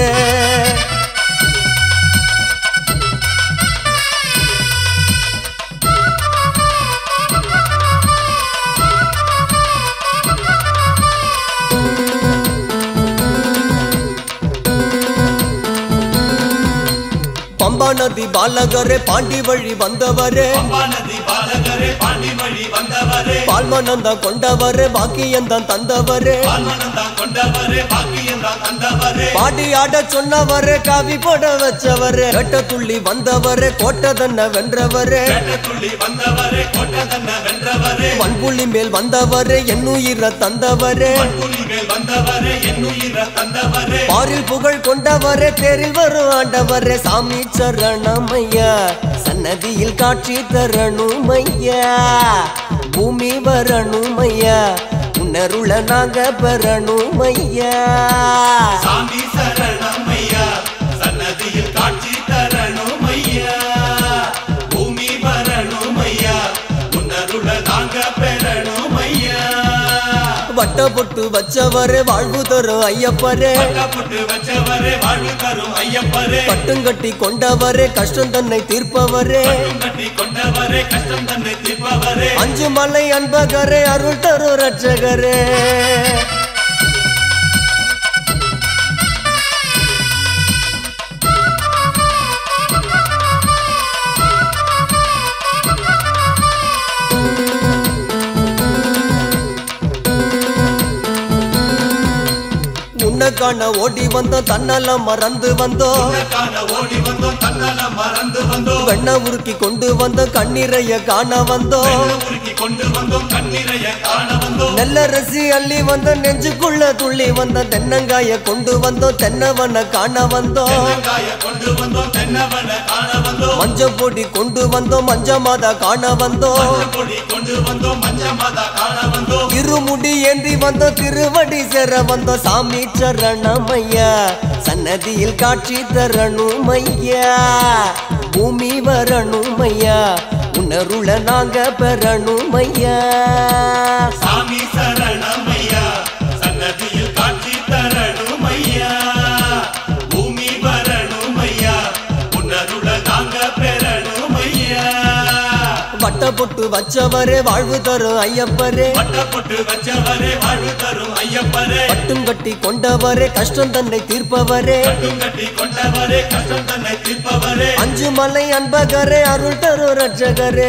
பம்பா நதி பாலகரே பாண்டி வழி வந்தவரே பம்பா நதி பாலகரே பாண்டி வழி வந்தவரே பால்மனந்தா கொண்டவரே பாக்கியந்தான் தந்தவரே பால்மனந்தான் கொண்டவரே பாக்கியந்தான் தந்தவரே பாடி ஆட சொன்னவரே காவி போட வச்சவரே ரெட்ட துள்ளி வந்தவரே கோட்டை தன்னை வென்றவரே துள்ளி வந்தவரே கோட்டை தன்ன வென்றவரே வன்புள்ளி மேல் வந்தவரே என்னுயிர தந்தவரே புலிகள் வந்தவரே என்னுயிர தந்தவரே பாரில் புகழ் கொண்டவரே தேரில் வரும் ஆண்டவரே சாமி சரணமையா சன்னதியில் காட்சி தரணுமையா பூமி வரணுமையா உன்னருள நாங்க பெறணுமையா சாமி சரணமையா சன்னதியில் காட்சி தரணுமையா பூமி வரணுமையா உன்னருள நாங்க பெறணுமையா வட்ட பொட்டு வச்சவரே வாழ்வு தரும் ஐயப்பரே பொட்டு வச்சவரே வாழ்வு தரும் ஐயப்பரே கட்டுங்கட்டி கொண்டவரே கஷ்டம் தன்னை தீர்ப்பவரே கட்டி கொண்டவரே கஷ்டம் தன்னை தீர்ப்பவரே அஞ்சு மலை அன்பகரே அருள் தரும் ரட்சகரே உன்னை காண ஓடி வந்தோம் தன்னெல்லாம் மறந்து வந்தோம் காண ஓடி வந்தோம் தன்னால மறந்து வந்தோம் வெண்ண உருக்கி கொண்டு வந்தோம் கண்ணீரைய காண வந்தோம் உருக்கி கொண்டு வந்தோம் கண்ணீரைய காண வந்தோம் நல்ல ரசி அள்ளி வந்தோம் நெஞ்சுக்குள்ள துள்ளி வந்தோம் தென்னங்காய கொண்டு வந்தோம் தென்னவன காண வந்தோம் வெங்காய கொண்டு வந்தோம் தென்னவன காண வந்தோம் மஞ்ச பொடி கொண்டு வந்தோம் மஞ்ச மாதா காண வந்தோம் பொடி கொண்டு வந்தோம் மஞ்ச மாதா காண வந்தோம் இருமுடி திருமுடி ஏந்தி வந்தோம் திருவடி சேர வந்தோம் சாமி சரணமையா சன்னதியில் காட்சி தரணுமையா பூமி வரணுமையா உணருள நாங்க பெறணுமையா சாமி சரணமையா சன்னதியில் காட்சி தரணுமையா பூமி வரணுமையா உன்னருள நாங்க பெறணுமையா வட்ட பொட்டு வச்சவரே வாழ்வு தரும் ஐயப்பரே பட்டப்பட்டு வச்சவரே வாழ்வு தரும் ஐயப்பரே பட்டும் கட்டி கொண்டவரே கஷ்டம் தன்னை தீர்ப்பவரே கட்டும் கட்டி கொண்டவரே கஷ்டம் தன்னை தீர்ப்பவரே அஞ்சு மலை அன்பகரே அருள் தரும் ரட்சகரே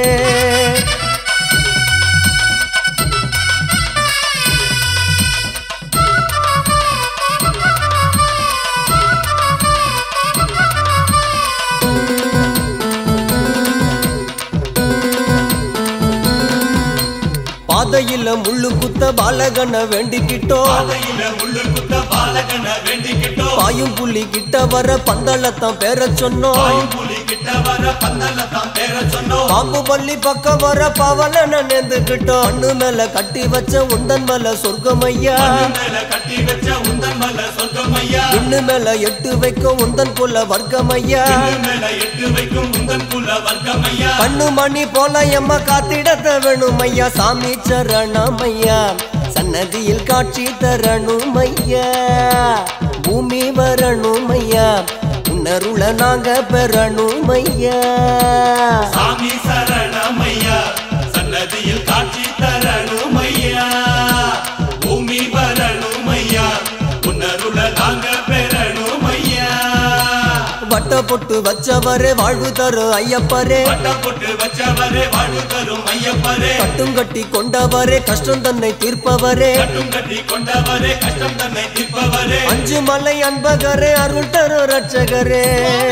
பாதையில முள்ளு குத்த பாலகனை வேண்டிக்கிட்டோம் பாதையில முள்ளு குத்த பாலகனை வேண்டிக்கிட்டோம் பாயும் புள்ளி கிட்ட வர பந்தளத்தான் பேர சொன்னோம் புலி கிட்ட வர பந்தல்ல தான் பேர சொன்னோம் பாம்பு பள்ளி பக்கம் வர பவலன நேர்ந்துக்கிட்டோம் அண்ணு மேல கட்டி வச்ச உந்தன் மேல சொர்க்கமையா மேல கட்டி வச்ச உந்தன் மல்ல சொர்க்கமையா இன்னு மேல எட்டு வைக்கும் உந்தன் புல வர்க்கமையா மேல எட்டு வைக்கும் உந்தன் புல வர்க்கமையா கண்ணு மணி போல எம்ம காத்திடத்த வேணுமையா சாமி சரணமையா சன்னதியில் காட்சி தரணுமையா பூமி வரணுமையா உன்னருள நாங்க பெறணுமையா சாமி சரணமையா சன்னதியில் காட்சி தரணுமையா பூமி வரணுமையா உன்னருள நாங்க பெறணுமையா வட்ட பொட்டு வச்சவரே வாழ்வு தரும் ஐயப்பரே பட்டம் போட்டு வச்சவரே வாழ்வு தரும் ஐயப்பரே கட்டும் கட்டி கொண்டவரே கஷ்டம் தன்னை தீர்ப்பவரே கட்டும் கட்டி கொண்டவரே கஷ்டம் தன்னை தீர்ப்பவரே அஞ்சு மலை அன்பகரே அருள் தரும் ரட்சகரே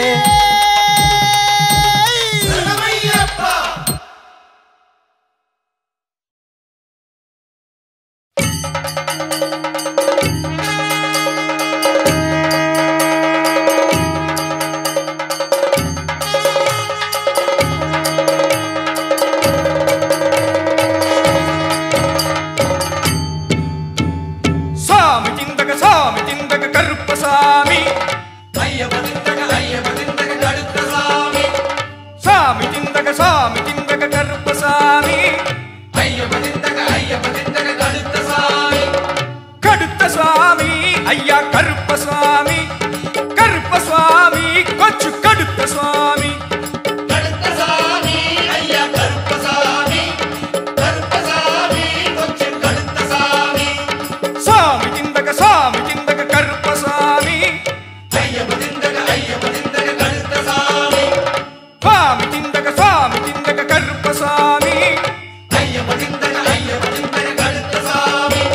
சாமி சிந்தக சாமி சிந்தக கருப்பசாமி சாமி சிந்தக சாமி சிந்தக கருப்பசாமி கடுத்த சுவாமி ஐயா கருப்பசாமி கருப்பசாமி கொச்சு கடுத்த சுவாமி கருப்பசாமி ஐயா கருப்பசாமி கருப்பசாமி கொஞ்சம் கருப்பசாமி சாமி சிந்தக சாமி சிந்தக கருப்பசாமி ஐயப்பதிந்தக ஐயப்பதிந்தக கருப்பசாமி சுவாமி சிந்தக சுவாமி சிந்தக கருப்பசாமி ஐயப்பதிந்தக ஐயப்பதிந்தக கருப்பசாமி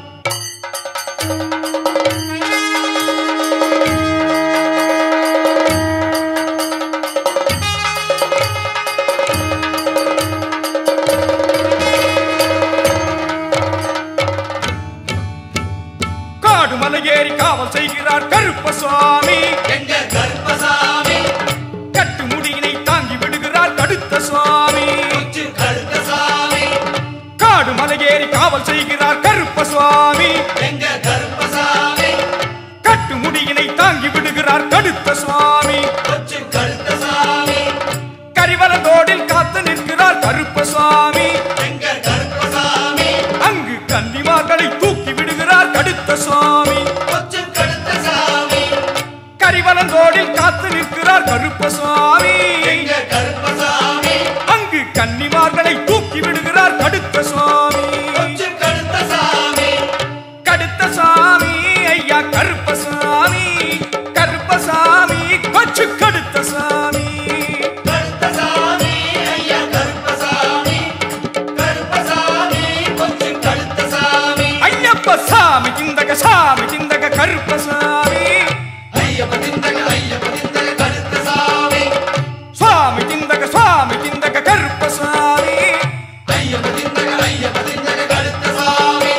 காடு மலையேறி காவல் செய்கிறார் கருப்பசாமி எங்க கருப்பசாமி கட்டு முடியினை தாங்கி விடுகிறார் கடுத்த சுவாமி கொஞ்சம் கருப்பசாமி காடு மலையேறி காவல் செய்கிறார் கருப்பசுவாமி எங்க கருப்பசாமி கட்டு முடியினை தாங்கி விடுகிறார் கடுத்த சுவாமி கொஞ்சம் கருப்பசாமி கரிவலத்தோடில் காத்து நிற்கிறார் கருப்பசாமி எங்க கருப்பசாமி அங்கு கன்னிமார்களை தூக்கி விடுகிறார் கடுத்த சுவாமி கொஞ்சம் கருப்பசாமி கரிவலந்தோடில் காத்து நிற்கிறார் கருப்பசாமி எங்க கருப்பசாமி அங்கு கன்னிமார்களை தூக்கி விடுகிறார் கடுத்த சுவாமி கொஞ்சம் கருப்பசாமி கடுத்த சாமி ஐயா கருப்பசாமி கருப்பசாமி கொச்சு கடுத்த சாமி கருப்பசாமி ஐயா கருப்பசாமி கருப்பசாமி கொஞ்சம் கருப்பசாமி ஐயப்ப சாமி சிந்தக சாமி சிந்தக கருப்பசாமி ஐயப்பதிந்தக ஐயப்பதிந்தக கருப்பசாமி சுவாமி சிந்தக சுவாமி சிந்தக கருப்பசாமி ஐயப்பதிந்தக ஐயப்பதிந்தக கருப்பசாமி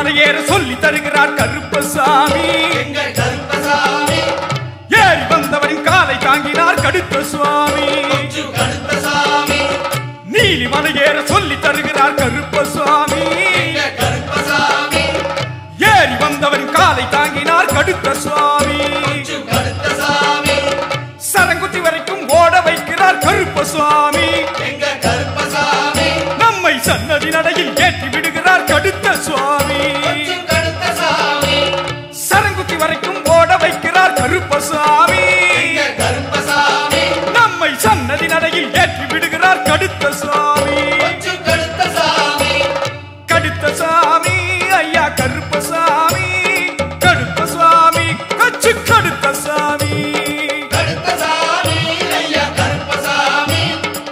மலையேற சொல்லி தருகிறார் கருப்பசாமி எங்கள் கருப்பசாமி ஏறி வந்தவரின் காலை தாங்கினார் கடுத்த சுவாமி கொச்சு கருப்பசாமி நீலி மலையேற சொல்லி தருகிறார் கருப்பசாமி எங்கள் கருப்பசாமி ஏறி வந்தவரின் காலை தாங்கினார் கடுத்த சுவாமி கொச்சு கருப்பசாமி சரங்குத்தி வரைக்கும் ஓட வைக்கிறார் கருப்பசுவாமி எங்கள் கருப்பசாமி நம்மை சன்னதி நடையில் ஏற்றி விடுகிறார் கடுத்த சுவாமி கொச்சு கருப்பசாமி சரங்குத்தி வரைக்கும் ஓட வைக்கிறார் கருப்பசாமி எங்கள் கருப்பசாமி நம்மை சன்னதி நடையில் ஏற்றி விடுகிறார் கடுத்த சுவாமி கொச்சு கருப்பசாமி கடுத்த சாமி ஐயா கருப்பசாமி கடுத்த சுவாமி கச்சு கடுத்த சாமி கருப்பசாமி ஐயா கருப்பசாமி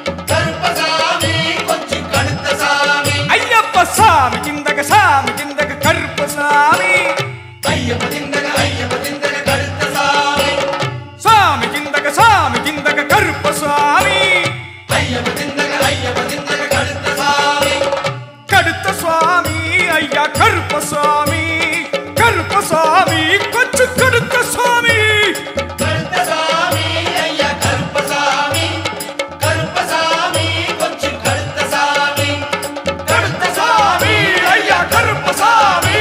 கருப்பசாமி கொச்சு கருப்பசாமி ஐயப்ப சாமி கிந்தக சாமி கிந்தக கருப்பசாமி ஐயப்ப திந்தக ஐயப்ப திந்தக கருப்பசாமி சாமி கிந்தக சாமி கிந்தக கருப்பசாமி ஐயப்ப திந்தக ஐயப்ப திந்தக கருப்பசாமி கடுத்த சுவாமி ஐயா கருப்பசாமி கருப்பசாமி கொச்சு கடுத்த சுவாமி கருப்பசாமி ஐயா கருப்பசாமி கருப்பசாமி கொச்சு கருப்பசாமி கருப்பசாமி ஐயா கருப்பசாமி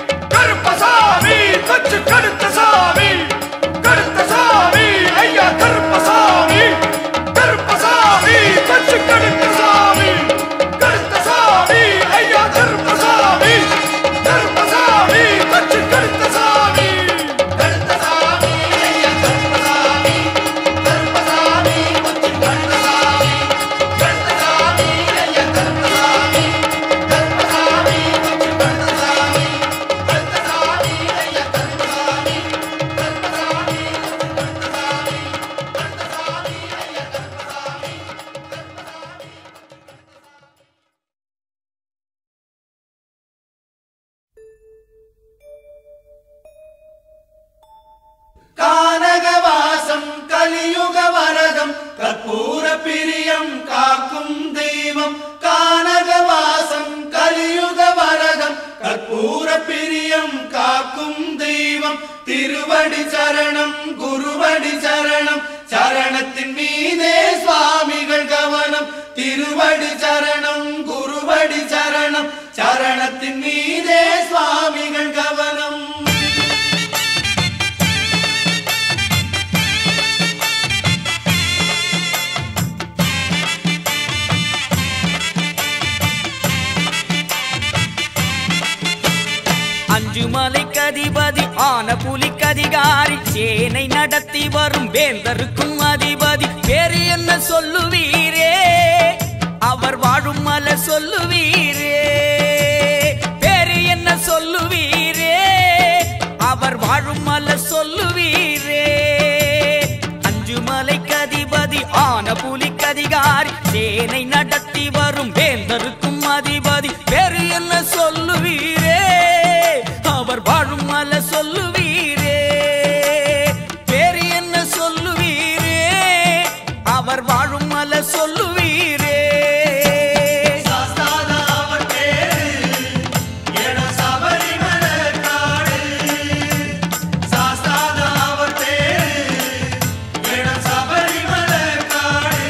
கருப்பசாமி கொச்சு கடுத்த சாமி கருப்பசாமி ஐயா கருப்பசாமி கருப்பசாமி கொச்சு கடுத்த சாமி கருப்பசாமி ஐயா கருப்பசாமி கருப்பசாமி கொச்சு கடுத்த சாமி கருப்பசாமி ஐயா கருப்பசாமி கருப்பசாமி கொச்சு கருப்பசாமி கருப்பசாமி ஐயா கருப்பசாமி கருப்பசாமி கொச்சு கருப்பசாமி கருப்பசாமி ஐயா கருப்பசாமி கருப்பசாமி கொச்சு கருப்பசாமி கருப்பசாமி ஐயா கருப்பசாமி கானகவாசம் கலியுக வரதம் கற்பூர பிரியம் காக்கும் தெய்வம் கானகவாசம் கலியுக வரதம் கற்பூர பிரியம் காக்கும் தெய்வம் திருவடி சரணம் குருவடி சரணம் சரணத்தின் மீதே சுவாமிகள் கவனம் திருவடி சரணம் குருவடி சரணம் சரணத்தின் மீதே சுவாமிகள் கவனம் அஞ்சு மலைக்கு அதிபதி ஆன புலிக்கு அதிகாரி சேனை நடத்தி வரும் வேந்தருக்கும் அதிபதி பேரு என்ன சொல்லுவீரே அவர் வாழும் மலை சொல்லுவீரே பேரு என்ன சொல்லுவீரே அவர் வாழும் மலை சொல்லுவீரே அஞ்சு மலைக்கு அதிபதி ஆன புலிக்கு அதிகாரி சேனை நடத்தி வரும் வேந்தருக்கும் அதிபதி பேரு என்ன சொல்லுவீரே அவர் வாழும் மல சொல்லுவீரே பேரு என்ன சொல்லுவீரே அவர் வாழும் மல சொல்லுவீரே சாஸ்தாதாவர் பேரு, இடம் சபரிமலை காடு. சாஸ்தாதாவர் பேரு, இடம் சபரிமலை காடு.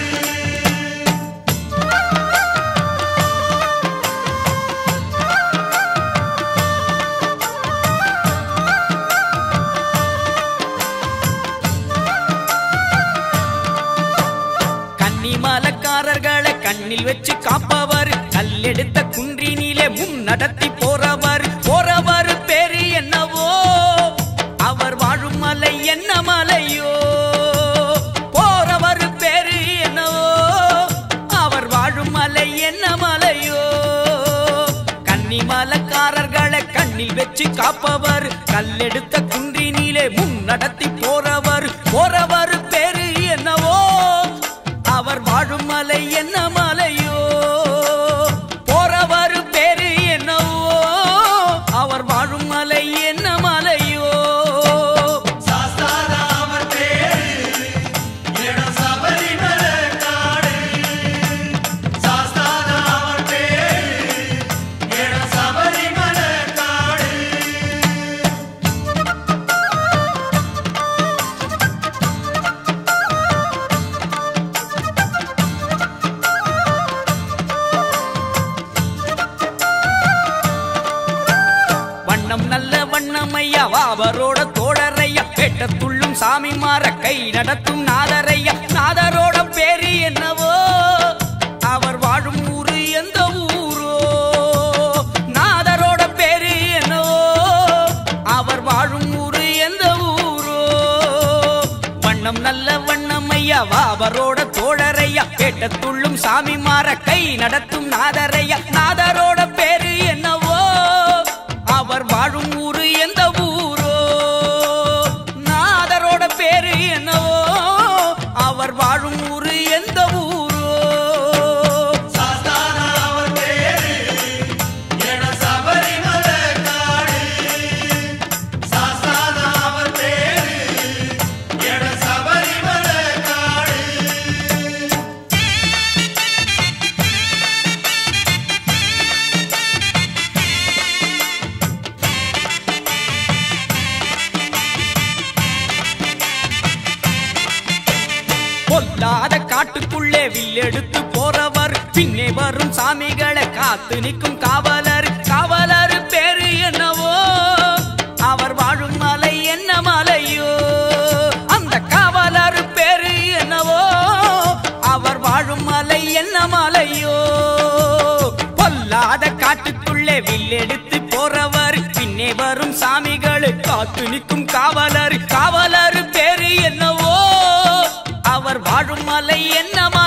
கன்னிமலக்காரர்களை கண்ணில் வச்சு காப்பவர் கல்லெடுத்த குன்றினிலே முன் நடத்தி போறவர் போறவர் பேரு என்னவோ அவர் வாழும் மலை என்ன மலையோ போறவர் பேரு என்னவோ அவர் வாழும் மலை என்ன மலையோ கன்னிமலக்காரர்களை கண்ணில் வச்சு காப்பவர் கல்லெடுத்த குன்றினிலே முன் நடத்தி போறவர் போறவர் பேரு என்னவோ அவர் வாழும் மலை என்ன மலையோ போறவர் பேரு என்னவோ அவர் வாழும் மலை என்ன மலையோ சாஸ்தாதாவர் பேரு, இடம் சபரிமலை காடு. சாஸ்தாதாவர் பேரு, இடம் சபரிமலை காடு. வண்ணமையா வாவரோட தோழரையா பேட்டத்துள்ளும் சாமி மாற கை நடத்தும் நாதரையா நாதரோட பேரு என்னவோ அவர் வாழும் ஊரு எந்த ஊரோ நாதரோட பேரு என்னவோ அவர் வாழும் ஊரு எந்த ஊரோ வண்ணம் நல்ல வண்ணமையா வாவரோட தோழரையா பேட்டத்துள்ளும் சாமி மாற கை நடத்தும் நாதரையா நாதரோட பேரு என்னவோ அவர் வாழும் ஊரு எந்த ஊரோ நாதரோட பேரு என்னவோ அவர் வாழும் ஊரு எந்த ஊரோ சாஸ்தானா அவர் பேரு என சபரிமலை காடு சாஸ்தானா அவர் பேரு என சபரிமலை காடு பொல்லாத காட்டுக்குள்ளே வில்லெடுத்து போறவர் பின்னே வரும் சாமிகளை காத்து நிற்கும் காவலர் காவலர் பேரு என்னவோ அவர் வாழும் மலை என்ன மலையோ அந்த காவலர் பேரு என்னவோ அவர் வாழும் மலை என்ன மலையோ பொல்லாத காட்டுக்குள்ளே வில்லெடுத்து போறவர் பின்னே வரும் சாமிகள் காத்து நிற்கும் காவலர் காவலர் பேரு என்னவோ அவர் வாழும் மலை என்ன